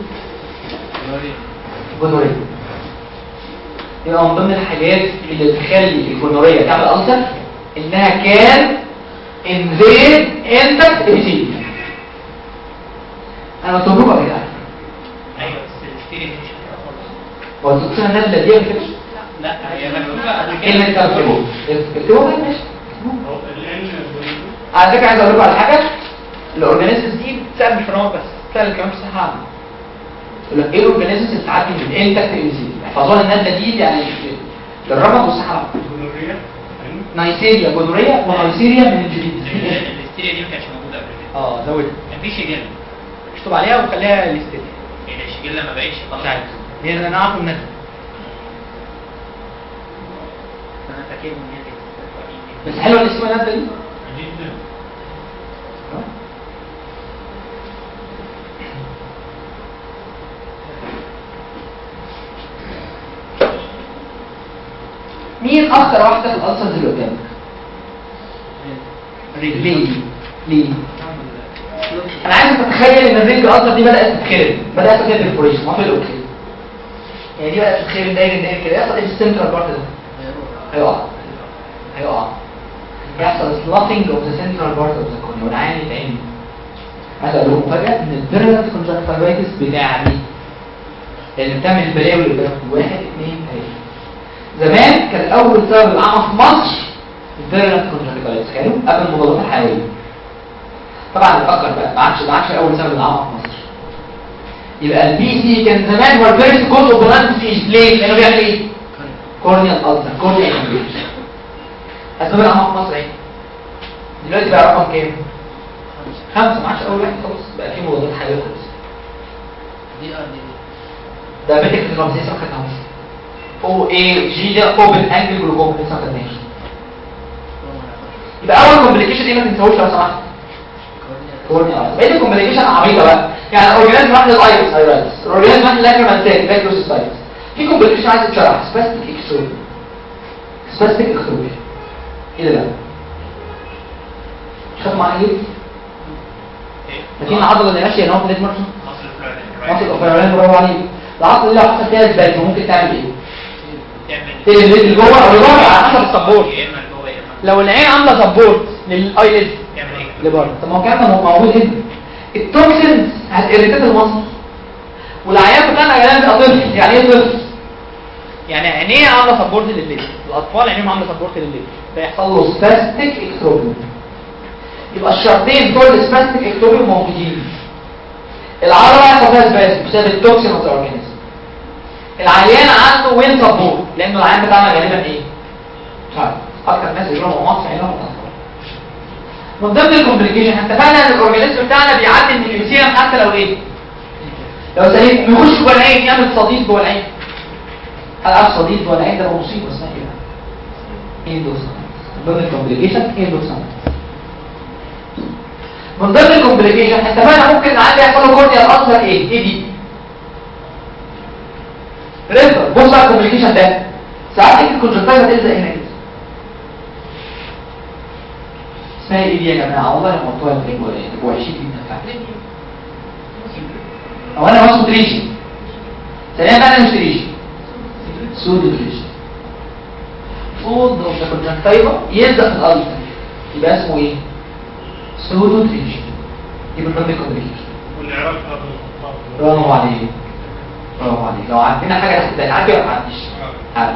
جونوريا يبقى من ضمن الحاجات اللي تخلي الجونوريا تعمل ألسر انها كان انفيد انتكت ابيثيليوم انا بطلبه قبل كده ايوه بس الستيريا دي مش فاكرها خالص هو الدكتور النازله دي قبل كده لا هي مكتوبه قبل ايه اللي انت كده بتكتبه اكتبه بقى ماشي هو الان على فكره عايز اقول لكم على حاجه الاورجانيزمز دي بتسال مش فرامات بس بتسال كمان في الصحه العامه يقول لك ايه الاورجانيزمز اللي بتعدي من انتكت ابيثيليوم احفظوها النازله دي يعني للرمد والصحه العامه جونوريا نايسيريا جونوريا ونايسيريا من الجليد الستيريا دي ما كانتش موجوده قبل كده اه زود كان في شجل اشطب عليها وخليها الاستيريا يعني الشجله ما بقتش مش طبعا عارف هي انا عارف النازله انا فاكر ان هي كانت بس حلوه الاسم النازله دي جدا مين اكتر واحده في الالسرز اللي قدامك ليه ليه انا عايزك تتخيل ان الرينج الالسر دي بدات تتخرب بدات تتخرب بالفوريشن ما في الاوكي يعني دي بدات تتخرب داير داير كده يحصل ايه في السنترال بارت ده هيقع هيقع يحصل سلوتنج اوف ذا سنترال بارت اوف ذا كورنيا والعين يتعمي عايز اقول لكم فجاه ان البيرنت كونجكتيفايتس بتاع دي اللي بتعمل البلاوي اللي قدامكم واحد اثنين ثلاثه زمان كان اول سبب العمى في مصر الفيرنت كونجكتيفايتس كانوا قبل المضادات الحيويه طبعا نفكر بقى ما عادش ما عادش اول سبب العمى في مصر يبقى البي سي كان زمان هو الفيرست كوز اوف بلانت فيش ليه؟ لانه بيعمل ايه؟ كورنيال التر كورنيال انفليشن اسباب العمى في مصر ايه؟ دلوقتي بقى رقم كام؟ خمسه ما عادش اول واحد خلاص بقى في مضادات حيويه خلاص دي ار دي ده بيتك الرمزيه لسه ما خدناهوش او اي جي ده اوبن انجل جلوكوم لسه ما خدناهوش يبقى اول كومبليكيشن ايه ما تنساهوش لو سمحت كورنيا ارتر بقيه الكومبليكيشن عبيطه بقى يعني الاورجانيزم واحد الايرس ايرس الاورجانيزم واحد لاكريمانتات لاكروسيستايتس في كومبليكيشن عايز تتشرح سباستيك اكستروجن سباستيك اكستروجن ايه ده بقى؟ خدوا معايا ايه؟ لكن العضله اللي ماشيه هنا في الاسمرسون مصر فلوريدا مصر الاوفرالين برافو عليك العضله دي لو حصل فيها سبازم ممكن تعمل ايه؟ تعمل تقلب الرجل جوه او لبره على حسب السبورت يا اما لجوه يا اما لو العين عامله سبورت للايلid تعمل ايه لبره طب ما هو الكلام ده موجود هنا التوكسينز هتريتات المصل والعيان بتاعنا يا جدعان بيبقى طفل يعني ايه طفل؟ يعني عينيه عامله سبورت للليل الاطفال عينيهم عامله سبورت للليل فيحصل له سباستيك اكتروبيوم يبقى الشرطين بتوع السباستيك اكتروبيوم موجودين العضله هيحصل فيها سباستيك بسبب التوكسين اوف ذا اورجانيزم العيان عنده وين سبورت لانه العيان بتاعنا غالبا ايه؟ مش عارف اكتر ناس يجروا مصر عينهم الاطفال من ضمن الكومبليكيشن احنا اتفقنا ان الاورجانيزم بتاعنا بيعدي من الانسيام حتى لو ايه لو سليم يخش جوه العين يعمل صديد جوه العين هل عارف صديد جوه العين ده هو مصيبه اسمها ايه بقى؟ اندوسايتس من ضمن الكومبليكيشن اندوسايتس من ضمن الكومبليكيشن احنا اتفقنا ممكن عندي يحصل له كورنيال اصلا ايه ايه دي ريفر بص على الكومبليكيشن ده ساعات تيجي الكونجكتيفا تلزق هنا كده اسمها ايه دي يا جماعه والله لما قلتوها تبقوا تبقوا وحشين جدا فعلا هو انا ماسك تريشن ثانيا بقى انا مش تريشن سودو تريشن فولد اوف ذا كونجكتيفا يلزق في الالتر يبقى اسمه ايه سودو تريشن يبقى من ضمن الكومبليكيشن والعراق قبل الخطاب برافو عليك برافو عليك لو عندنا حاجه تحت ده تعدي ولا ما تعديش عدي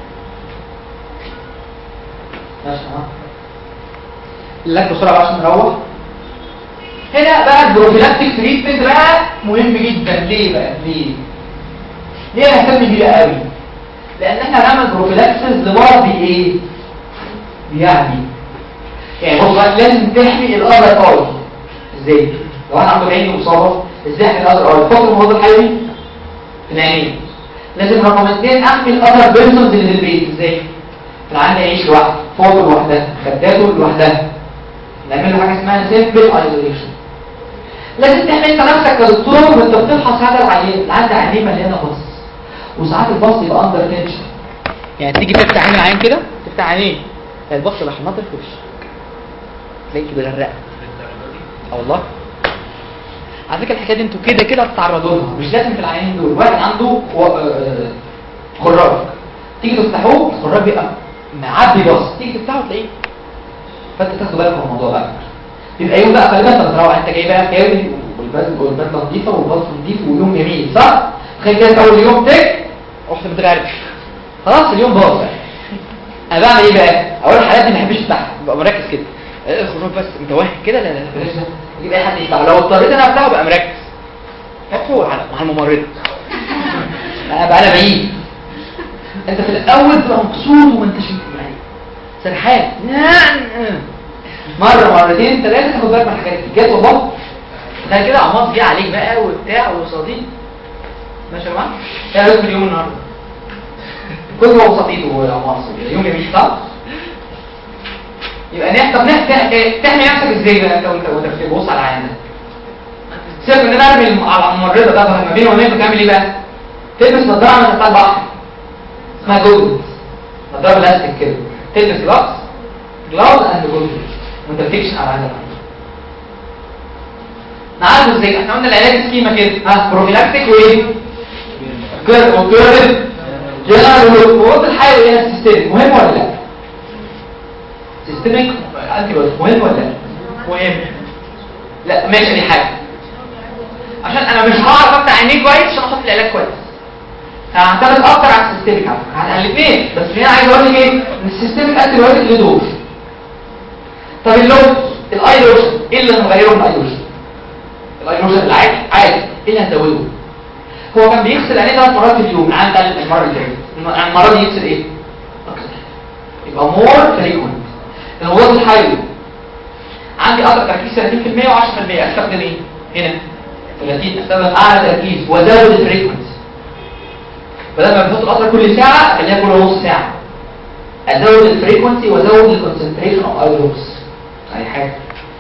ماشي ها لك بسرعه بقى عشان نروح هنا بقى البروفيلاكتيك تريتمنت بقى مهم جدا ليه بقى ليه ليه هنهتم بيه بقى قوي لان احنا هنعمل بروفيلاكسس لمرض بي ايه بيعدي يعني بص بقى لازم تحمي الأذر اي ازاي لو انا عنده عيني مصابه ازاي احمي الأذر اي فقط المضاد الحيوي في العينين لازم رقم اثنين احمي الأذر بيرسونز اللي في البيت ازاي انا عندي عيش لوحده فوق لوحدها خداته لوحدها نعمل له حاجه اسمها سيمبل ايزوليشن لازم تحمي انت نفسك كدكتور وانت بتفحص هذا العيان العيان ده عينيه مليانه بص وساعات البص يبقى اندر تنشن يعني تيجي تفتح عين العيان كده تفتح عينيه تلاقي البص راح ناطر في وشك تلاقيك بيغرقك اه والله على فكره الحكايه دي انتوا كده كده هتتعرضوا لها مش لازم في العيانين دول واحد عنده و- آه، خراج تيجي تفتحوه الخراج بيبقى معبي بص تيجي تفتحه تلاقيه فانت تاخد بالك من الموضوع ده يبقى يوم بقى غالبا انت بتروح انت جاي بقى كامل والبدله والبدله نظيفه والبلط نظيف ويوم جميل صح؟ تخيل كده اول يوم تك رحت متغرب خلاص اليوم باظ بقى انا بعمل ايه بقى؟ اول الحالات دي ما بحبش افتحها ببقى مركز كده الخروج بس متوهق كده لا لا لا بلاش ده اجيب اي حد يفتحه لو اضطريت انا افتحه بقى مركز فتحه على مع الممرضه انا بقى انا بعيد انت في الاول تبقى مبسوط وما انتش يعني سرحان مره مرتين ثلاثه تاخد بالك من الحاجات دي جت والله تخيل كده عمار جه عليك بقى وبتاع وصديق ماشي يا جماعه ايه رايك في اليوم النهارده كله هو صديق وعمار صديق يوم جميل صح يبقى نحن طب نحن تحمي نفسك ازاي بقى انت وانت وانت بتبص على العيان ده سيبك ان انا ارمي الم- على الممرضه ده ما بيني وبينك بتعمل ايه بقى تلبس نظاره من بتاع البحر اسمها جولد نظاره بلاستيك كده تلبس جلاس جلاس اند جولد وانت بتكشف على العيان نعالجه ازاي احنا قلنا العلاج سكيما كده ها بروفيلاكتيك وايه كير وكير جنرال وقت الحيوي هنا السيستم مهم ولا لا سيستميك انتي مهم ولا لا مهم لا ماشي دي حاجه عشان انا مش هعرف افتح عينيه كويس عشان احط العلاج كويس هعتمد اكتر على السيستميك على فكرة، على الاثنين بس هنا عايز اقول لك ايه ان السيستميك انتي بايوتيك له دور طب اللوشن الاي لوشن ايه اللي هنغيره من الاي لوشن الاي لوشن العادي عادي ايه اللي هنزوده هو كان بيغسل عينيه ثلاث مرات في اليوم عن ده المره اللي فاتت الم- المره دي يغسل ايه اكتر يبقى مور فريكونت الغدد الحيوي عندي اكتر تركيز 30% و10% استخدم ايه هنا 30 استخدم اعلى تركيز وازود الفريكونسي بدل ما بحط القطره كل ساعه اخليها كل نص ساعه ازود الفريكونسي وازود الكونسنتريشن اوف اي دروبس اي حاجه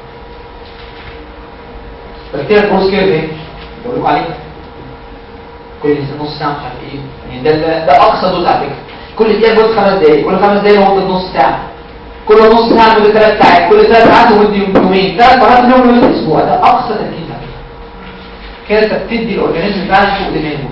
بكتيريا كروس كيرف ايه بقول لكم عليها كل نص ساعه مش عارف ايه يعني ده ده, ده اقصى دوز على فكره كل دقيقه جوز خمس دقايق كل خمس دقايق لمده نص ساعه كل نص ساعه لمده ثلاث ساعات كل ثلاث ساعات لمده يومين ثلاث مرات في اليوم لمده اسبوع ده اقصى تركيز على فكره كده انت بتدي الاورجانيزم فعلا فوق دماغه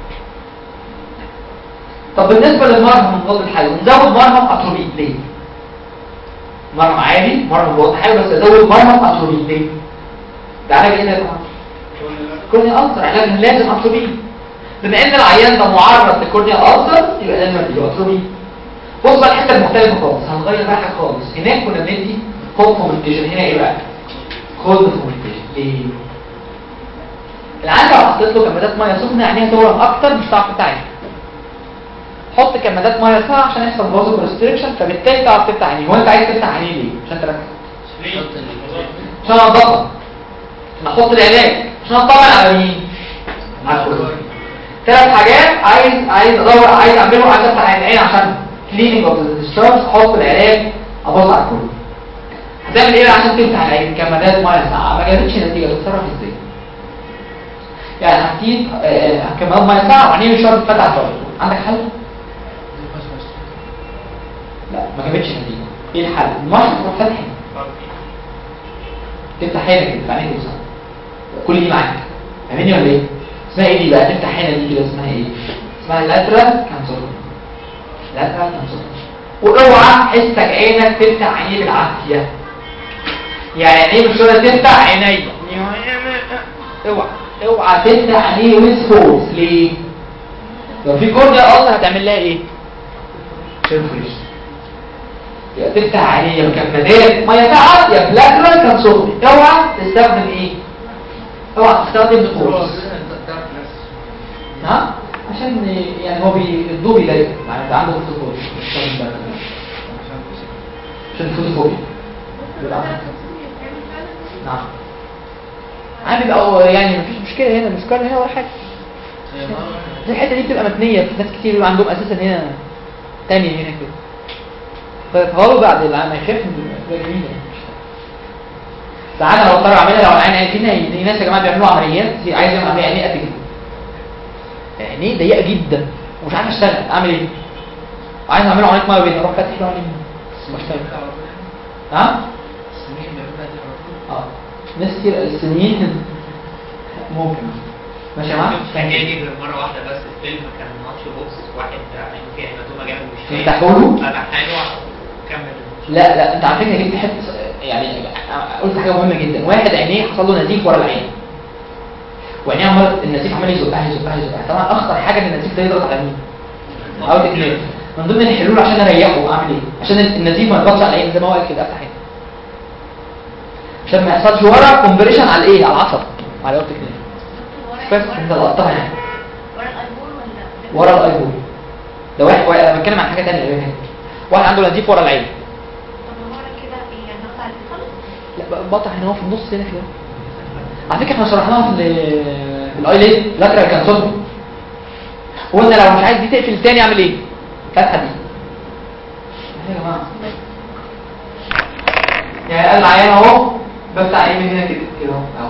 طب بالنسبه للمرهم مضاد الحيوي نزود مرهم اتروبين ليه؟ مرهم عادي مرهم مضاد حيوي بس ازود مرهم اتروبين ليه؟ ده علاج ايه ده يا جماعه؟ كورنيا ألسر علاج لازم أتروبين بما إن العيان ده معرض لكورنيا ألسر يبقى لازم نديله أتروبين بص بقى الحتة المختلفة خالص هنغير بقى حاجة خالص هناك كنا بندي هوت فومنتيشن هنا إيه بقى؟ كولد فومنتيشن ليه؟ العيان لو حطيت له كمادات مية سخنة عينيها تورم أكتر مش هتعرف تفتح عينيه حط كمادات مية ساقعة عشان يحصل بازو كونستريكشن فبالتالي تعرف تفتح عينيه هو أنت عايز تفتح عينيه ليه؟ عشان تركز عشان أنضفها عشان احط العلاج عشان اطمن على مين على الكل ثلاث حاجات عايز عايز ادور عايز اعمله عايز افتح العين عشان كليننج اوف ذا ديسشارج احط العلاج ابص على الكل هتعمل ايه بقى عشان تفتح العين كمادات ميه ساقعه ما جابتش نتيجه تتصرف ازاي يعني هتجيب آه، كمادات ميه ساقعه وعينيه مش شرط تفتح برضه عندك حل لا ما جابتش نتيجه ايه الحل الميه تروح فاتحه تفتح هنا كده في عينيك توسع كل دي معاك فاهمني ولا ايه اسمها ايه دي بقى تفتح هنا دي كده اسمها ايه اسمها لاترال كانسر لاترال كانسر واوعى حسك عينك تفتح عينيه بالعافيه يعني عينيه مش راضيه تفتح عينيا اوعى اوعى تفتح عينيه ويز فورس ليه لو في كورنيا اصلا هتعمل لها ايه شنفريش يا تفتح عينيه يا مكمدات ميه ساقعه يا بلاترال كان سخن اوعى تستخدم ايه اوعى تستخدم الفورس ها عشان يعني هو بي الضوء بيضايق يعني ده عنده فوتوفوبيا بيستخدم ده كمان. عشان الفوتوفوبيا نعم عادي بقى هو يعني مفيش مشكله هنا السكار هنا ولا حاجه الحته دي بتبقى متنيه في ناس كتير بيبقى عندهم اساسا هنا تانية هنا كده فيتهربوا بعد ما يخف من- بيبقى جميل يعني ساعات انا بضطر اعملها لو العين عين فينا في ناس يا جماعه بيعملوا عمليات عايز يعمل عمليه عينيه قد كده عينيه ضيقه جدا ومش عارف اشتغل اعمل ايه؟ عايز اعمله عمليه ميه بين اروح فاتح له عينيه مش فاهم ها؟ اه ناس كتير السنين ممكن ماشي يا جماعه؟ كان جاي غير مره واحده بس الفيلم كان ماتش بوكس واحد عينه فيها هيماتوما جامد مش فاهم فتحوا له؟ فتحها له وكمل لا لا انت على فكره جبت حته يعني قلت حاجه مهمه جدا واحد عينيه حصل له نزيف ورا العين وعينيه عمال النزيف عمال يزقها يزقها يزقها طبعا اخطر حاجه ان النزيف ده يضغط على مين؟ او تكنيك من ضمن الحلول عشان اريحه اعمل ايه؟ عشان النزيف ما يضغطش على العين زي ما هو قال كده افتح عين عشان ما يحصلش ورا كومبريشن على الايه؟ على العصب على الاوبتيك نيرف بس انت لقطتها يعني ورا الايبول ولا ورا الايبول ده واحد واحد- انا بتكلم عن حاجه ثانيه غير هنا واحد عنده نزيف ورا العين طب ورا كده ايه يعني ضغط على الخلق لا بقى بقطع هنا هو في النص هنا كده على فكره احنا شرحناها في ال- في الايليد لاترال كانسون وقلنا لو مش عايز دي تقفل تاني اعمل ايه؟ فتحه دي يا جماعه يعني قال العيان اهو بفتح عيني من هنا كده كده اهو اهو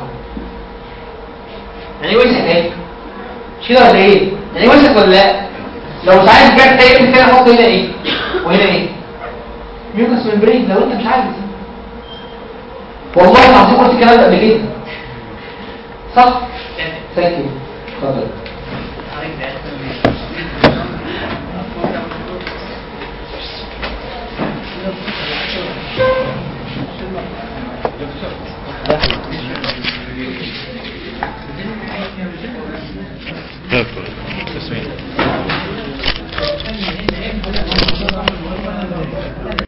يعني وسخ ايه؟ مش كده ولا ايه؟ يعني وسخ ولا لا؟ لو مش عايز بجد تقفل تاني حط هنا ايه؟ وهنا ايه؟ ميوكس ممبرين لو انت مش عايز والله العظيم قلت الكلام ده قبل كده صح ثانك يو اتفضل دكتور بسم الله